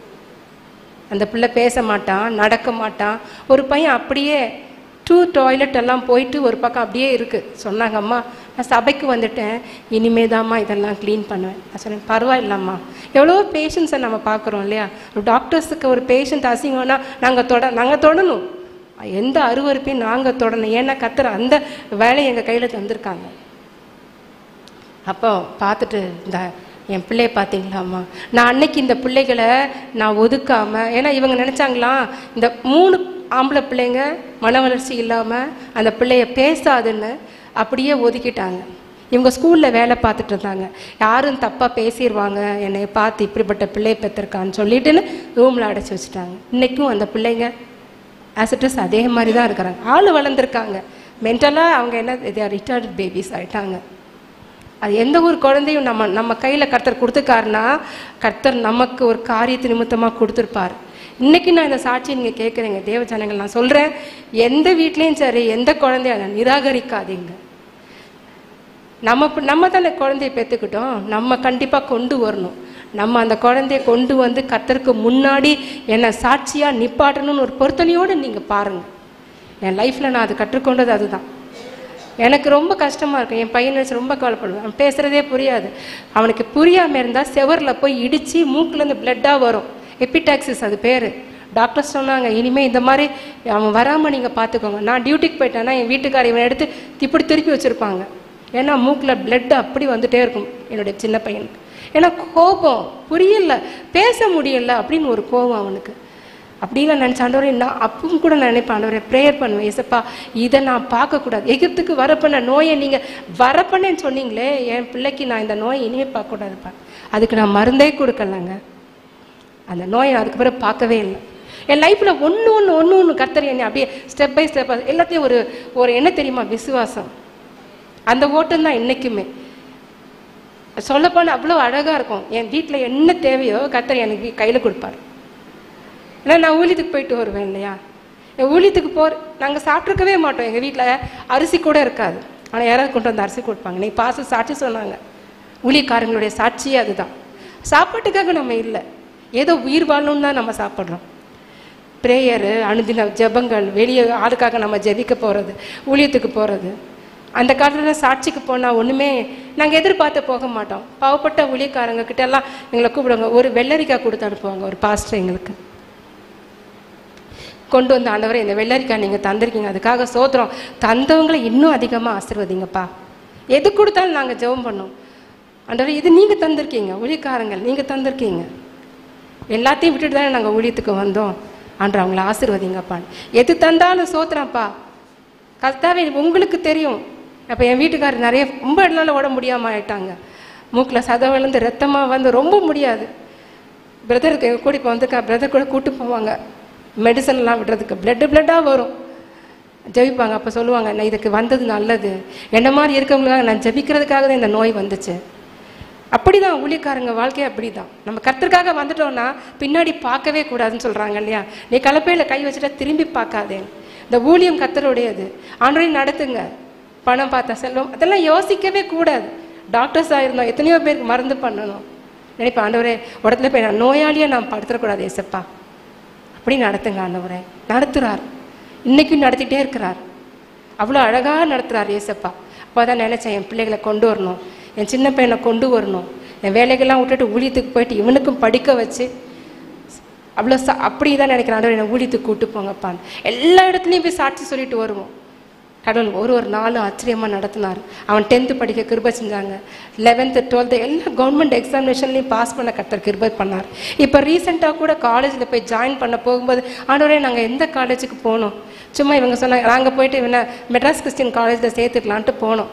அந்த பிள்ளை பேச மாட்டான் நடக்க மாட்டான் ஒரு பையன் அப்படியே டூ டாய்லெட் எல்லாம் போயிட்டு ஒரு பக்கம் அப்படியே இருக்குது சொன்னாங்க அம்மா நான் சபைக்கு வந்துட்டேன் இனிமே தாம்மா இதெல்லாம் க்ளீன் பண்ணுவேன் நான் சொன்னேன் பரவாயில்லம்மா எவ்வளோ பேஷண்ட்ஸை நம்ம பார்க்குறோம் இல்லையா ஒரு டாக்டர்ஸுக்கு ஒரு பேஷண்ட் அசிங்கம்னா நாங்கள் தொட நாங்கள் தொடணும் எந்த அருவருப்பையும் நாங்கள் தொடணும் ஏன்னா கத்துற அந்த வேலையை எங்கள் கையில் தந்திருக்காங்க அப்போ பார்த்துட்டு இந்த என் பிள்ளைய பார்த்தீங்களாம்மா நான் அன்னைக்கு இந்த பிள்ளைகளை நான் ஒதுக்காம ஏன்னா இவங்க நினச்சாங்களாம் இந்த மூணு ஆம்பளை பிள்ளைங்க மன வளர்ச்சி இல்லாமல் அந்த பிள்ளைய பேசாதுன்னு அப்படியே ஒதுக்கிட்டாங்க இவங்க ஸ்கூலில் வேலை பார்த்துட்டு இருந்தாங்க யாரும் தப்பாக பேசிடுவாங்க என்னை பார்த்து இப்படிப்பட்ட பிள்ளைய பெற்றிருக்கான்னு சொல்லிட்டுன்னு ரூமில் அடைச்சி வச்சுட்டாங்க இன்றைக்கும் அந்த பிள்ளைங்க ஆசிட்டஸ் அதே மாதிரி தான் இருக்கிறாங்க ஆள் வளர்ந்துருக்காங்க மென்டலாக அவங்க என்ன ரிட்டார்ட் பேபிஸ் ஆயிட்டாங்க அது எந்த ஒரு குழந்தையும் நம்ம நம்ம கையில் கர்த்தர் கொடுத்துருக்காருன்னா கர்த்தர் நமக்கு ஒரு காரியத்து நிமித்தமாக கொடுத்துருப்பார் இன்னைக்கு நான் இந்த சாட்சியை நீங்கள் கேட்குறீங்க தேவ ஜனங்கள் நான் சொல்கிறேன் எந்த வீட்லேயும் சரி எந்த குழந்தைய அதை நிராகரிக்காதீங்க நம்ம இப்ப- நம்ம தானே குழந்தைய பெற்றுக்கிட்டோம் நம்ம கண்டிப்பாக கொண்டு வரணும் நம்ம அந்த குழந்தைய கொண்டு வந்து கத்தருக்கு முன்னாடி என்னை சாட்சியாக நிப்பாட்டணும்னு ஒரு பொருத்தனையோடு நீங்கள் பாருங்கள் என் லைஃப்பில் நான் அது கற்றுக்கொண்டது அதுதான் எனக்கு ரொம்ப கஷ்டமாக இருக்கும் என் பையன் நினைச்சு ரொம்ப கவலைப்படுவேன் அவன் பேசுகிறதே புரியாது அவனுக்கு புரியாமல் இருந்தால் செவரில் போய் இடித்து மூக்குலேருந்து பிளட்டாக வரும் எபிடாக்சிஸ் அது பேர் டாக்டர் சொன்னாங்க இனிமேல் இந்த மாதிரி அவன் வராமல் நீங்கள் பார்த்துக்கோங்க நான் டியூட்டிக்கு போயிட்டேன்னா என் வீட்டுக்கார இவனை எடுத்து இப்படி திருப்பி வச்சுருப்பாங்க ஏன்னா மூக்கில் பிளட் அப்படி வந்துட்டே இருக்கும் என்னுடைய சின்ன பையனுக்கு ஏன்னா கோபம் புரியல பேச முடியல அப்படின்னு ஒரு கோபம் அவனுக்கு அப்படின்னு நினச்ச ஆண்டவரே நான் அப்பவும் கூட நான் நினைப்பேன் ஆண்டவரே ப்ரேயர் பண்ணுவேன் ஏசப்பா இதை நான் பார்க்கக்கூடாது எகிப்துக்கு வரப்பண்ண நோயை நீங்கள் வரப்பண்ணேன்னு சொன்னீங்களே என் பிள்ளைக்கு நான் இந்த நோயை இனிமே பார்க்கக்கூடாதுப்பா அதுக்கு நான் மருந்தே கொடுக்கலங்க அந்த நோயை அதுக்கு பிறகு பார்க்கவே இல்லை என் லைஃப்பில் ஒன்று ஒன்று ஒன்று ஒன்று கர்த்தர் என்னை அப்படியே ஸ்டெப் பை ஸ்டெப் எல்லாத்தையும் ஒரு ஒரு என்ன தெரியுமா விசுவாசம் அந்த ஓட்டம் தான் என்றைக்குமே சொல்லப்போனால் அவ்வளோ அழகாக இருக்கும் என் வீட்டில் என்ன தேவையோ கர்த்தர் எனக்கு கையில் கொடுப்பார் இல்லை நான் ஊழியத்துக்கு போயிட்டு வருவேன் இல்லையா என் ஊழியத்துக்கு போகிற நாங்கள் சாப்பிட்ருக்கவே மாட்டோம் எங்கள் வீட்டில் அரிசி கூட இருக்காது ஆனால் யாராவது கொண்டு வந்து அரிசி கொடுப்பாங்க நீ பாச சாட்சி சொன்னாங்க ஊழியக்காரங்களுடைய சாட்சியே அதுதான் சாப்பாட்டுக்காக நம்ம இல்லை ஏதோ உயிர் வாழணும்னு தான் நம்ம சாப்பிட்றோம் ப்ரேயரு அனுதின ஜெபங்கள் வெளியே ஆளுக்காக நம்ம ஜெபிக்க போகிறது ஊழியத்துக்கு போகிறது அந்த காலத்தில் சாட்சிக்கு போனால் ஒன்றுமே நாங்கள் எதிர்பார்த்து போக மாட்டோம் பாவப்பட்ட ஊழியக்காரங்க கிட்ட எல்லாம் எங்களை கூப்பிடுவாங்க ஒரு வெள்ளரிக்காய் கொடுத்து அனுப்புவாங்க ஒரு பாஸ்டர் எங்களுக்கு கொண்டு வந்த ஆண்டவரை இந்த வெள்ளரிக்காய் நீங்கள் தந்திருக்கீங்க அதுக்காக சோத்திரம் தந்தவங்களை இன்னும் அதிகமாக ஆசீர்வதிங்கப்பா எது கொடுத்தாலும் நாங்கள் ஜெபம் பண்ணோம் ஆண்டவரே இது நீங்கள் தந்திருக்கீங்க ஊழியக்காரங்கள் நீங்கள் தந்திருக்கீங்க எல்லாத்தையும் விட்டுட்டு தானே நாங்கள் ஊழியத்துக்கு வந்தோம் ஆண்டு அவங்கள ஆசீர்வதிங்கப்பான்னு எது தந்தாலும் சோத்துறான்ப்பா கர்த்தாவே உங்களுக்கு தெரியும் அப்போ என் வீட்டுக்காரர் நிறைய ரொம்ப இடத்துல ஓட முடியாமல் ஆயிட்டாங்க மூக்கில் சத விழுந்து ரத்தமாக வந்து ரொம்ப முடியாது பிரதருக்கு கூட இப்போ வந்து பிரதர் கூட கூட்டு போவாங்க மெடிசன்லாம் விடுறதுக்கு பிளட்டு பிளட்டாக வரும் ஜெபிப்பாங்க அப்போ சொல்லுவாங்க நான் இதுக்கு வந்தது நல்லது என்ன மாதிரி இருக்கவங்களுக்காக நான் ஜெபிக்கிறதுக்காக தான் இந்த நோய் வந்துச்சு அப்படிதான் ஊழியக்காரங்க வாழ்க்கை அப்படிதான் நம்ம கர்த்தருக்காக வந்துட்டோம்னா பின்னாடி பார்க்கவே கூடாதுன்னு சொல்றாங்க இல்லையா நீ கலப்பையில கை வச்சுட்டா திரும்பி பார்க்காதே இந்த ஊழியம் கர்த்தருடையது ஆண்டவரையும் நடத்துங்க பணம் பார்த்தா செல்வம் அதெல்லாம் யோசிக்கவே கூடாது டாக்டர்ஸ் ஆயிருந்தோம் எத்தனையோ பேருக்கு மருந்து பண்ணணும் நினைப்பேன் ஆண்டவரே உடத்துல போய் நான் நோயாளியா நான் படுத்துடக்கூடாது ஏசப்பா அப்படி நடத்துங்க ஆண்டவரே நடத்துறார் இன்னைக்கும் நடத்திட்டே இருக்கிறார் அவ்வளோ அழகாக நடத்துறார் ஏசப்பா அப்போ தான் நினச்சேன் என் பிள்ளைகளை கொண்டு வரணும் என் சின்ன பையனை கொண்டு வரணும் என் வேலைகள்லாம் விட்டுட்டு ஊழியத்துக்கு போயிட்டு இவனுக்கும் படிக்க வச்சு அவ்வளோ ச அப்படி தான் நினைக்கிறேன் ஆண்டவரே என்னை ஊழியத்துக்கு கூட்டு போங்கப்பான்னு எல்லா இடத்துலையும் போய் சாட்சி சொல்லிட்டு வருவோம் கடவுள் ஒரு ஒரு நாளும் ஆச்சரியமாக நடத்தினார் அவன் டென்த்து படிக்க கிருபை செஞ்சாங்க லெவன்த்து டுவெல்த்து எல்லா கவர்மெண்ட் எக்ஸாமினேஷன்லையும் பாஸ் பண்ண கர்த்தர் கிருபை பண்ணார் இப்போ ரீசெண்டாக கூட காலேஜில் போய் ஜாயின் பண்ண போகும்போது ஆண்டவரே நாங்கள் எந்த காலேஜுக்கு போனோம் சும்மா இவங்க சொன்னாங்க நாங்கள் போயிட்டு இவனை மெட்ராஸ் கிறிஸ்டின் காலேஜில் சேர்த்துக்கலான்ட்டு போனோம்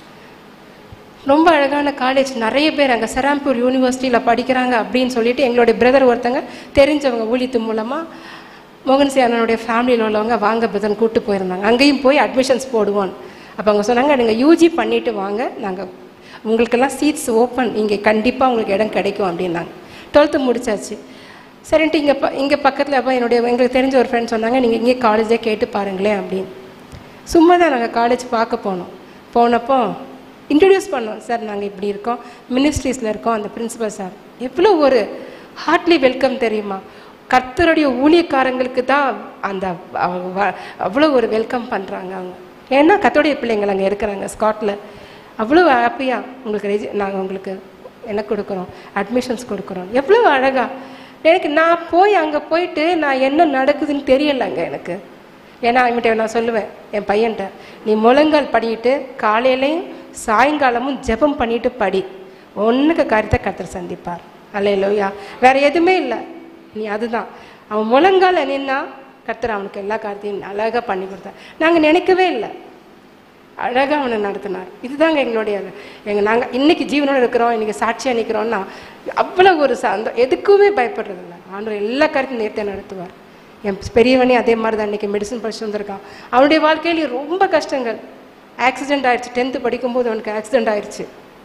ரொம்ப அழகான காலேஜ் நிறைய பேர் அங்கே செராம்பூர் யூனிவர்சிட்டியில் படிக்கிறாங்க அப்படின்னு சொல்லிட்டு எங்களுடைய பிரதர் ஒருத்தங்க தெரிஞ்சவங்க ஊழியத்து மூலமாக மோகன் சி அண்ணனுடைய ஃபேமிலியில் உள்ளவங்க வாங்க பிரதன் கூட்டு போயிருந்தாங்க அங்கேயும் போய் அட்மிஷன்ஸ் போடுவோம் அப்போ அவங்க சொன்னாங்க நீங்கள் யூஜி பண்ணிட்டு வாங்க நாங்கள் உங்களுக்கெல்லாம் சீட்ஸ் ஓப்பன் இங்கே கண்டிப்பாக உங்களுக்கு இடம் கிடைக்கும் அப்படின்னாங்க டுவெல்த்து முடிச்சாச்சு சரின்ட்டு இங்கே ப இங்கே பக்கத்தில் அப்போ என்னுடைய எங்களுக்கு தெரிஞ்ச ஒரு ஃப்ரெண்ட் சொன்னாங்க நீங்கள் இங்கே காலேஜே கேட்டு பாருங்களேன் அப்படின்னு சும்மா தான் நாங்கள் காலேஜ் பார்க்க போனோம் போனப்போ இன்ட்ரடியூஸ் பண்ணோம் சார் நாங்கள் இப்படி இருக்கோம் மினிஸ்ட்ரீஸில் இருக்கோம் அந்த பிரின்சிபல் சார் எவ்வளோ ஒரு ஹார்ட்லி வெல்கம் தெரியுமா கர்த்தருடைய ஊழியக்காரங்களுக்கு தான் அந்த அவங்க வ- அவ்வளோ ஒரு வெல்கம் பண்ணுறாங்க அவங்க ஏன்னா கர்த்தருடைய பிள்ளைங்கள் அங்கே இருக்கிறாங்க ஸ்காட்டில் அவ்வளோ ஹாப்பியாக உங்களுக்கு ரெஜி நாங்கள் உங்களுக்கு என்ன கொடுக்குறோம் அட்மிஷன்ஸ் கொடுக்குறோம் எவ்வளோ அழகா எனக்கு நான் போய் அங்கே போயிட்டு நான் என்ன நடக்குதுன்னு தெரியலைங்க எனக்கு ஏன்னா இவன்கிட்ட நான் சொல்லுவேன் என் பையன்கிட்ட நீ முழங்கால் படிட்டு காலையிலையும் சாயங்காலமும் ஜெபம் பண்ணிட்டு படி ஒன்றுக்கு காரியத்தை கர்த்தர் சந்திப்பார் அல்லையிலோயா வேற எதுவுமே இல்லை நீ அதுதான் அவன் முழங்கால நின்னா கர்த்தர் அவனுக்கு எல்லா காரியத்தையும் அழகாக பண்ணி கொடுத்தார் நாங்கள் நினைக்கவே இல்லை அழகாக அவனை நடத்தினார் இதுதாங்க எங்களுடைய எங்கள் நாங்கள் இன்னைக்கு ஜீவனோடு இருக்கிறோம் இன்னைக்கு சாட்சியாக நிற்கிறோம்னா அவ்வளோ ஒரு சந்தோ எதுக்குமே பயப்படுறதில்ல ஆண்டவர் எல்லா காரியத்தையும் நேர்த்தியா நடத்துவார் என் பெரியவனே அதே மாதிரி தான் இன்னைக்கு மெடிசன் படிச்சு வந்திருக்கான் அவனுடைய வாழ்க்கையிலேயே ரொம்ப கஷ்டங்கள் ஆக்சிடென்ட் ஆயிடுச்சு டென்த்து படிக்கும்போது அவனுக்கு ஆக்சிடென்ட் ஆயிடுச்சு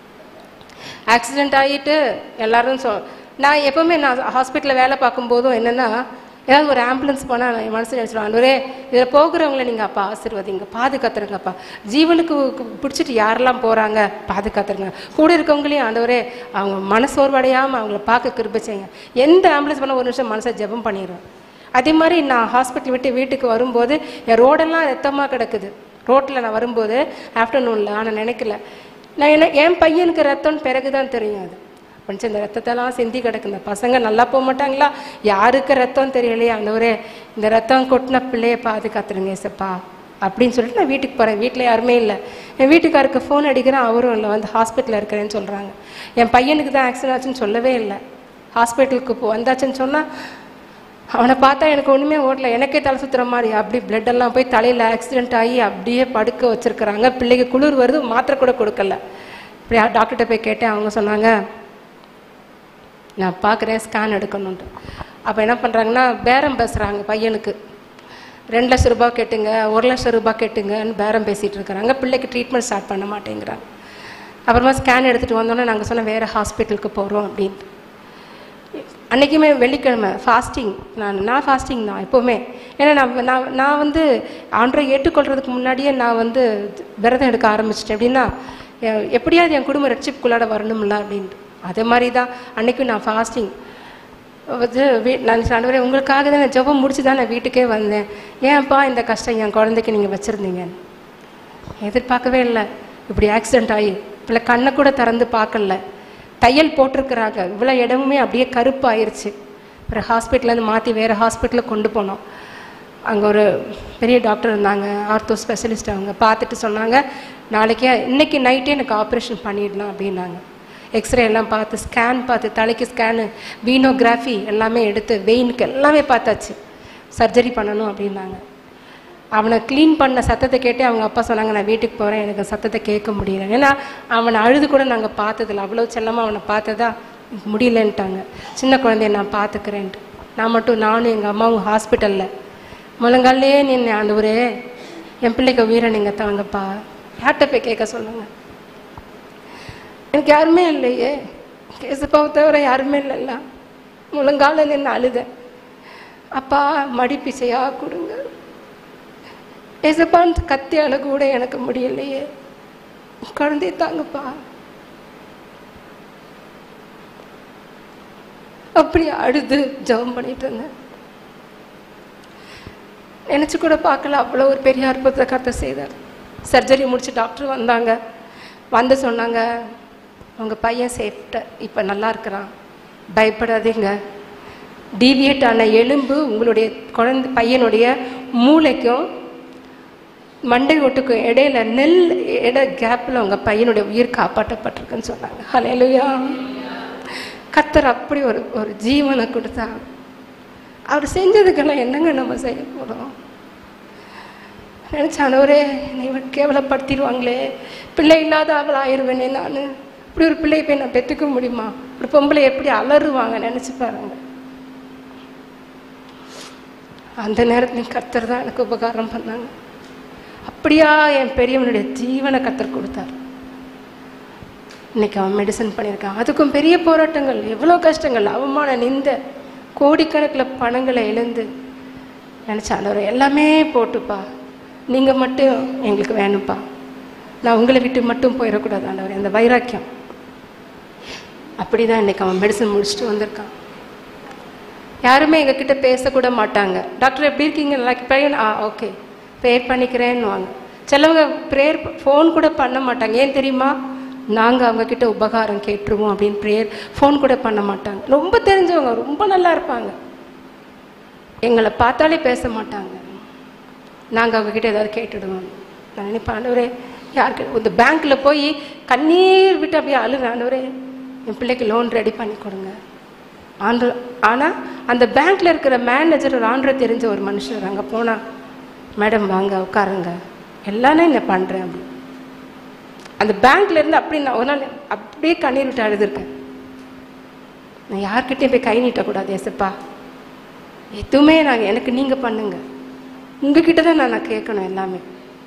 ஆக்சிடென்ட் ஆகிட்டு எல்லாரும் சொ நான் எப்போவுமே நான் ஹாஸ்பிட்டலில் வேலை பார்க்கும்போதும் என்னென்னா ஏதாவது ஒரு ஆம்புலன்ஸ் போனால் என் மனசு நினச்சிடுவேன் ஆண்டவரே இதில் போகிறவங்கள நீங்கள் அப்பா ஆசீர்வதிங்க பாதுகாத்துருங்கப்பா ஜீவனுக்கு கு- பிடிச்சிட்டு யாரெல்லாம் போகிறாங்க பாதுகாத்துருங்க கூட இருக்கவங்களையும் ஆண்டவரே அவங்க மனசோர்வடையாமல் அவங்கள பார்க்க கிருபை செய்யுங்க எந்த ஆம்புலன்ஸ் பண்ண ஒரு நிமிஷம் மனசை ஜெபம் பண்ணிடுவேன் அதே மாதிரி நான் ஹாஸ்பிட்டல் விட்டு வீட்டுக்கு வரும்போது என் ரோடெல்லாம் ரத்தமாக கிடக்குது ரோட்டில் நான் வரும்போது ஆஃப்டர்நூனில் ஆனால் நினைக்கல நான் என்ன என் பையனுக்கு ரத்தம்னு பிறகு தான் தெரியும் அது கொஞ்சம் இந்த ரத்தத்தெல்லாம் சிந்தி கிடக்கு இந்த பசங்க நல்லா போக மாட்டாங்களா யாருக்கு ரத்தம் தெரியலையே ஆண்டவரே இந்த ரத்தம் கொட்டின பிள்ளைய பாதுகாத்துருங்க ஏசப்பா அப்படின்னு சொல்லிட்டு நான் வீட்டுக்கு போகிறேன் வீட்டில் யாருமே இல்லை என் வீட்டுக்காருக்கு ஃபோன் அடிக்கிறேன் அவரும் இல்லை வந்து ஹாஸ்பிட்டலில் இருக்கிறேன்னு சொல்கிறாங்க என் பையனுக்கு தான் ஆக்சிடென்ட் ஆச்சுன்னு சொல்லவே இல்லை ஹாஸ்பிட்டலுக்கு போ வந்தாச்சுன்னு சொன்னால் அவனை பார்த்தா எனக்கு ஒன்றுமே ஓடல எனக்கே தலை சுத்துற மாதிரி அப்படி blood எல்லாம் போய் தலையில் ஆக்சிடென்ட் ஆகி அப்படியே படுக்க வச்சிருக்கிறாங்க பிள்ளைக்கு குளிர் வருது மாத்திரை கூட கொடுக்கல இப்படி டாக்டர்கிட்ட போய் கேட்டேன் அவங்க சொன்னாங்க நான் பார்க்குறேன் ஸ்கேன் எடுக்கணுன்ட்டு அப்போ என்ன பண்ணுறாங்கன்னா பேரம் பேசுகிறாங்க பையனுக்கு ரெண்டு லட்ச ரூபாய் கேட்டுங்க ஒரு லட்சம் ரூபாய் கேட்டுங்கன்னு பேரம் பேசிகிட்டு இருக்கிறாங்க பிள்ளைக்கு ட்ரீட்மெண்ட் ஸ்டார்ட் பண்ண மாட்டேங்கிறாங்க அப்புறமா ஸ்கேன் எடுத்துகிட்டு வந்தோன்னே நாங்கள் சொன்னோம் வேறு ஹாஸ்பிட்டலுக்கு போகிறோம் அப்படின்ட்டு அன்றைக்குமே வெள்ளிக்கிழமை ஃபாஸ்டிங் நான் நான் ஃபாஸ்டிங் தான் எப்போவுமே ஏன்னா நான் நான் நான் வந்து ஆண்டரை ஏற்றுக்கொள்கிறதுக்கு முன்னாடியே நான் வந்து விரதம் எடுக்க ஆரம்பிச்சிட்டேன் எப்படின்னா எ- எப்படியாவது என் குடும்ப ரட்சிப்புக்குள்ளாட வரணும்ல அப்படின்ட்டு அதே மாதிரி தான் அன்றைக்கும் நான் ஃபாஸ்டிங் வந்து வீ நான் ஆண்டவரே உங்களுக்காக தான் நான் ஜெபம் முடிச்சு தான் நான் வீட்டுக்கே வந்தேன் ஏன்ப்பா இந்த கஷ்டம் என் குழந்தைக்கு நீங்கள் வச்சுருந்தீங்கன்னு எதிர்பார்க்கவே இல்லை இப்படி ஆக்சிடென்ட் ஆகி பிள்ளை கண்ணை கூட திறந்து பார்க்கல தையல் போட்டிருக்கிறாங்க இவ்வளோ இடமுமே அப்படியே கருப்பாயிருச்சு அப்புறம் ஹாஸ்பிட்டல்லேருந்து மாற்றி வேறு ஹாஸ்பிட்டலுக்கு கொண்டு போனோம் அங்கே ஒரு பெரிய டாக்டர் இருந்தாங்க ஆர்த்தோ ஸ்பெஷலிஸ்ட் அவங்க பார்த்துட்டு சொன்னாங்க நாளைக்கே இன்னைக்கு நைட்டே எனக்கு ஆப்ரேஷன் பண்ணிடலாம் அப்படின்னாங்க எக்ஸ்ரே எல்லாம் பார்த்து ஸ்கேன் பார்த்து தலைக்கு ஸ்கேனு வீனோகிராஃபி எல்லாமே எடுத்து வெயினுக்கு எல்லாமே பார்த்தாச்சு சர்ஜரி பண்ணணும் அப்படின்னாங்க அவனை க்ளீன் பண்ண சத்தத்தை கேட்டு அவங்க அப்பா சொன்னாங்க நான் வீட்டுக்கு போகிறேன் எனக்கு சத்தத்தை கேட்க முடியல ஏன்னா அவனை அழுது கூட நாங்கள் பார்த்ததில்ல அவ்வளோ செல்லமாக அவனை பார்த்ததா முடியலன்ட்டாங்க சின்ன குழந்தைய நான் பார்த்துக்கிறேன்ட்டு நான் மட்டும் நானும் எங்கள் அம்மாவும் ஹாஸ்பிட்டலில் முழங்காலே நின்று ஆண்டவரே என் பிள்ளைக்கு உயிரை நீங்கள் தாங்கப்பா யார்கிட்ட போய் கேட்க சொல்லுங்க எனக்கு யாருமே இல்லையே கேசப்பாவை தவிர யாருமே இல்லைல்ல முழங்கால நின்று அழுதேன் அப்பா மடிப்பிசையா கொடுங்க ஏசப்பான்னு கத்தி அழ கூட எனக்கு முடியலையே குழந்தைய தாங்கப்பா அப்படி அழுது ஜெபம் பண்ணிட்டு இருந்தேன் நினச்சி கூட பார்க்கல அவ்வளோ ஒரு பெரிய அற்புதத்தை கருத்தை செய்தார் சர்ஜரி முடிச்சு டாக்டர் வந்தாங்க வந்து சொன்னாங்க உங்கள் பையன் சேஃப்ட இப்போ நல்லா இருக்கிறான் பயப்படாதீங்க டீவியேட் ஆன எலும்பு உங்களுடைய குழந்தை பையனுடைய மூளைக்கும் மண்டை ஓட்டுக்கும் இடையில நெல் இட கேப்பில் உங்கள் பையனுடைய உயிர் காப்பாற்றப்பட்டிருக்குன்னு சொன்னாங்க ஹalleluya கத்தர் அப்படி ஒரு ஒரு ஜீவனை கொடுத்தா அவர் செஞ்சதுக்கெல்லாம் என்னங்க நம்ம செய்ய போகிறோம் நினச்சானவரே என்னை இவன் கேவலப்படுத்திடுவாங்களே பிள்ளை இல்லாத அவள் ஆயிடுவேனே நான் இப்படி ஒரு பிள்ளையை போய் நான் பெற்றுக்க முடியுமா ஒரு பொம்பளை எப்படி அலறுவாங்க நினச்சி பாருங்க அந்த நேரத்தில் கர்த்தர் தான் எனக்கு உபகாரம் பண்ணாங்க அப்படியா என் பெரியவனுடைய ஜீவனை கத்தர் கொடுத்தார் இன்னைக்கு அவன் மெடிசன் பண்ணியிருக்கான் அதுக்கும் பெரிய போராட்டங்கள் எவ்வளோ கஷ்டங்கள் அவமான நிந்த கோடிக்கணக்கில் பணங்களை இழந்து நினச்சாண்டவர் எல்லாமே போட்டுப்பா நீங்கள் மட்டும் எங்களுக்கு வேணும்ப்பா நான் உங்களை விட்டு மட்டும் போயிடக்கூடாது ஆண்டவர் அந்த வைராக்கியம் அப்படி தான் இன்னைக்கு அவன் மெடிசன் முடிச்சுட்டு வந்திருக்கான் யாருமே எங்ககிட்ட பேசக்கூட மாட்டாங்க டாக்டர் எப்படி இருக்கீங்க நல்லா ப்ரேயர் ஆ ஓகே ப்ரேயர் பண்ணிக்கிறேன்னுவாங்க சிலவங்க ப்ரேயர் ஃபோன் கூட பண்ண மாட்டாங்க ஏன் தெரியுமா நாங்கள் அவங்கக்கிட்ட உபகாரம் கேட்டுருவோம் அப்படின்னு ப்ரேயர் ஃபோன் கூட பண்ண மாட்டாங்க ரொம்ப தெரிஞ்சவங்க ரொம்ப நல்லா இருப்பாங்க எங்களை பார்த்தாலே பேச மாட்டாங்க நாங்கள் அவங்கக்கிட்ட ஏதாவது கேட்டுடுவோம் நான் நினைப்பேன் ஆண்டவரே யாருக்கு இந்த பேங்க்கில் போய் கண்ணீர் விட்டு அப்படியே அழுவேன் ஆண்டவரே என் பிள்ளைக்கு லோன் ரெடி பண்ணி கொடுங்க ஆண்டு ஆனால் அந்த பேங்க்கில் இருக்கிற மேனேஜர் ஒரு ஆண்டரை தெரிஞ்ச ஒரு மனுஷர் அங்கே போனால் மேடம் வாங்க உட்காருங்க எல்லாமே நான் பண்ணுறேன் அப்படி அந்த பேங்க்ல இருந்து அப்படி நான் ஒரு நாள் அப்படியே கண்ணீர் விட்டு அழுதுருக்கேன் நான் யார்கிட்டயும் போய் கை நீட்டக்கூடாது ஏசப்பா எதுவுமே நாங்கள் எனக்கு நீங்கள் பண்ணுங்க உங்ககிட்ட தான் நான் நான் கேட்கணும் எல்லாமே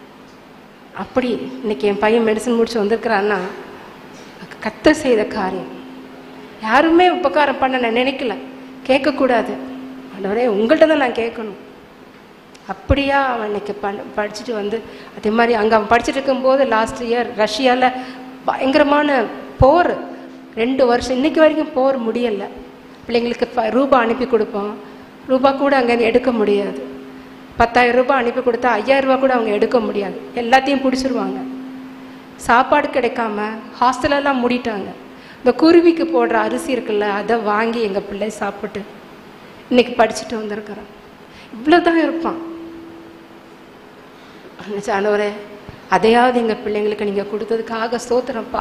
அப்படி இன்னைக்கு என் பையன் மெடிசன் முடிச்சு வந்திருக்கிறான்னா கத்த செய்த காரியம் யாருமே உபகாரம் பண்ண நான் நினைக்கல கேட்கக்கூடாது ஆண்டவரே உங்கள்கிட்ட தான் நான் கேட்கணும் அப்படியா அவன் இன்னைக்கு பண் படிச்சுட்டு வந்து அதே மாதிரி அங்கே அவன் படிச்சுட்டு இருக்கும்போது லாஸ்ட் இயர் ரஷ்யாவில் பயங்கரமான போர் ரெண்டு வருஷம் இன்னைக்கு வரைக்கும் போர் முடியலை பிள்ளைங்களுக்கு ப ரூபா அனுப்பி கொடுப்போம் ரூபா கூட அங்கேருந்து எடுக்க முடியாது பத்தாயிரம் ரூபாய் அனுப்பி கொடுத்தா ஐயாயிரம் ரூபாய் கூட அவங்க எடுக்க முடியாது எல்லாத்தையும் பிடிச்சிருவாங்க சாப்பாடு கிடைக்காம ஹாஸ்டலெல்லாம் மூடிட்டாங்க இந்த குருவிக்கு போடுற அரிசி இருக்குல்ல அதை வாங்கி எங்கள் பிள்ளை சாப்பிட்டு இன்னைக்கு படிச்சுட்டு வந்திருக்கிறோம் இவ்வளோ தான் இருப்பான் ஆண்டவரே அதையாவது எங்கள் பிள்ளைங்களுக்கு நீங்கள் கொடுத்ததுக்காக ஸ்தோத்திரம்ப்பா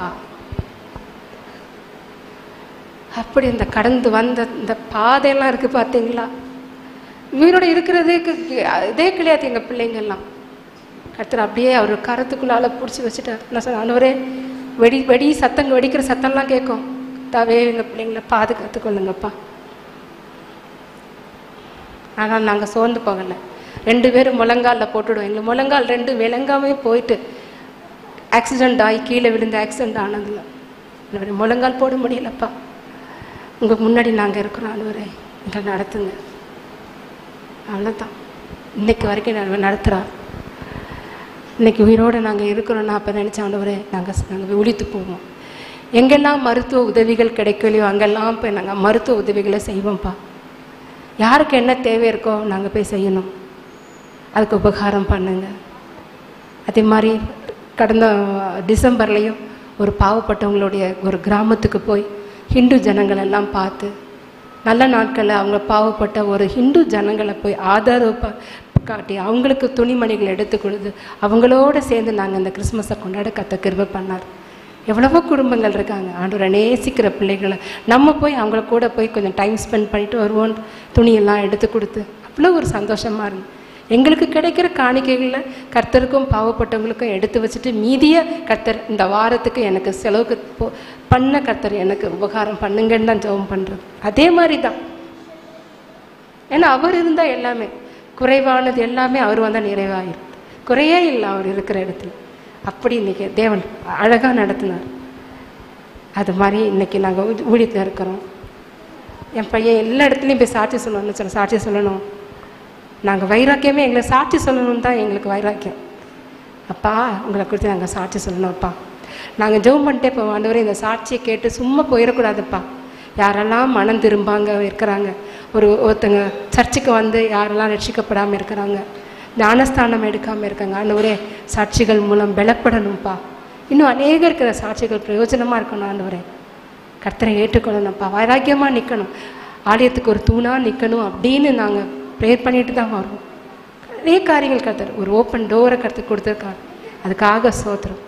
அப்படி இந்த கடந்து வந்த இந்த பாதையெல்லாம் இருக்கு பார்த்தீங்களா உயிரோட இருக்கிறதுக்கு இதே கிடையாது எங்கள் பிள்ளைங்கெல்லாம் கர்த்தர் அப்படியே அவர் கரத்துக்குள்ளால பிடிச்சி வச்சுட்டார் நான் சொன்னேன் ஆண்டவரே வெடி வெடி சத்தங்க வெடிக்கிற சத்தம்லாம் கேட்கும் தாவே எங்கள் பிள்ளைங்கள பாதுகாத்து கொள்ளுங்கப்பா ஆனால் நாங்கள் சோர்ந்து போகலை ரெண்டு பேரும் முழங்காலில் போட்டுடுவோம் எங்களுக்கு முழங்கால் ரெண்டு விளங்காமே போயிட்டு ஆக்சிடெண்ட் ஆகி கீழே விழுந்து ஆக்சிடெண்ட் ஆனதில்ல என்னுடைய முழங்கால் போட முடியலப்பா உங்கள் முன்னாடி நாங்கள் இருக்கிறோம் ஆண்டவரே எங்களை நடத்துங்க அவ்வளோதான் இன்னைக்கு வரைக்கும் நான் நடத்துகிறார் இன்னைக்கு உயிரோடு நாங்கள் இருக்கிறோன்னா அப்போ நினச்ச ஆண்டவரே நாங்கள் நாங்கள் ஒழித்து போவோம் எங்கெல்லாம் மருத்துவ உதவிகள் கிடைக்கலையோ அங்கெல்லாம் போய் நாங்கள் மருத்துவ உதவிகளை செய்வோம்ப்பா யாருக்கு என்ன தேவை இருக்கோ நாங்கள் போய் செய்யணும் அதுக்கு உபகாரம் பண்ணுங்க அதே மாதிரி கடந்த டிசம்பர்லேயும் ஒரு பாவப்பட்டவங்களுடைய ஒரு கிராமத்துக்கு போய் ஹிந்து ஜனங்கள் எல்லாம் பார்த்து நல்ல நாட்களில் அவங்க பாவப்பட்ட ஒரு ஹிந்து ஜனங்களை போய் ஆதரவு ப- காட்டி அவங்களுக்கு துணிமணிகள் எடுத்து கொடுத்து அவங்களோட சேர்ந்து நாங்கள் இந்த கிறிஸ்மஸை கொண்டாட கத்த கிருபை பண்ணார் எவ்வளவோ குடும்பங்கள் இருக்காங்க ஆண்டவரை நேசிக்கிற பிள்ளைகளை நம்ம போய் அவங்கள கூட போய் கொஞ்சம் டைம் ஸ்பெண்ட் பண்ணிட்டு வருவோம் துணியெல்லாம் எடுத்து கொடுத்து அவ்வளோ ஒரு சந்தோஷமாக இருந்தது எங்களுக்கு கிடைக்கிற காணிக்கைகளில் கர்த்தருக்கும் பாவப்பட்டவங்களுக்கும் எடுத்து வச்சுட்டு மீதிய கர்த்தர் இந்த வாரத்துக்கு எனக்கு செலவுக்கு போ பண்ண கர்த்தர் எனக்கு உபகாரம் பண்ணுங்கன்னு தான் ஜெபம் பண்ணுறது அதே மாதிரி தான் ஏன்னா அவர் இருந்தால் எல்லாமே குறைவானது எல்லாமே அவர் வந்தால் நிறைவாயிரும் குறையே இல்லை அவர் இருக்கிற இடத்துல அப்படி இன்னைக்கு தேவன் அழகாக நடத்தினார் அது மாதிரி இன்னைக்கு நாங்கள் ஊழியத்தில் இருக்கிறோம் என் பையன் எல்லா இடத்துலையும் போய் சாட்சி சொல்லணும்னு சொல்ல சாட்சி சொல்லணும் நாங்கள் வைராக்கியமே எங்களை சாட்சி சொல்லணும்னு தான் எங்களுக்கு வைராக்கியம் அப்பா உங்களை குறித்து நாங்கள் சாட்சி சொல்லணும் அப்பா நாங்கள் ஜெபம் பண்ணிட்டே போவோம் ஆண்டவரே இந்த சாட்சியை கேட்டு சும்மா போயிடக்கூடாதுப்பா யாரெல்லாம் மனம் திரும்பாங்க இருக்கிறாங்க ஒரு ஒருத்தங்க சர்ச்சுக்கு வந்து யாரெல்லாம் ரட்சிக்கப்படாமல் இருக்கிறாங்க ஞானஸ்தானம் எடுக்காமல் இருக்காங்க ஆண்டவரே சாட்சிகள் மூலம் பலப்படணும்ப்பா இன்னும் அநேக இருக்கிற சாட்சிகள் பிரயோஜனமாக இருக்கணும் ஆண்டவரே கர்த்தரை ஏற்றுக்கொள்ளணும்ப்பா வைராக்கியமாக நிற்கணும் ஆலயத்துக்கு ஒரு தூணாக நிற்கணும் அப்படின்னு நாங்கள் ப்ரேயர் பண்ணிட்டு தான் வருவோம் நிறைய காரியங்கள் கர்த்தர் ஒரு ஓப்பன் டோரை கர்த்தர் கொடுத்துருக்காரு அதுக்காக சோத்திரம்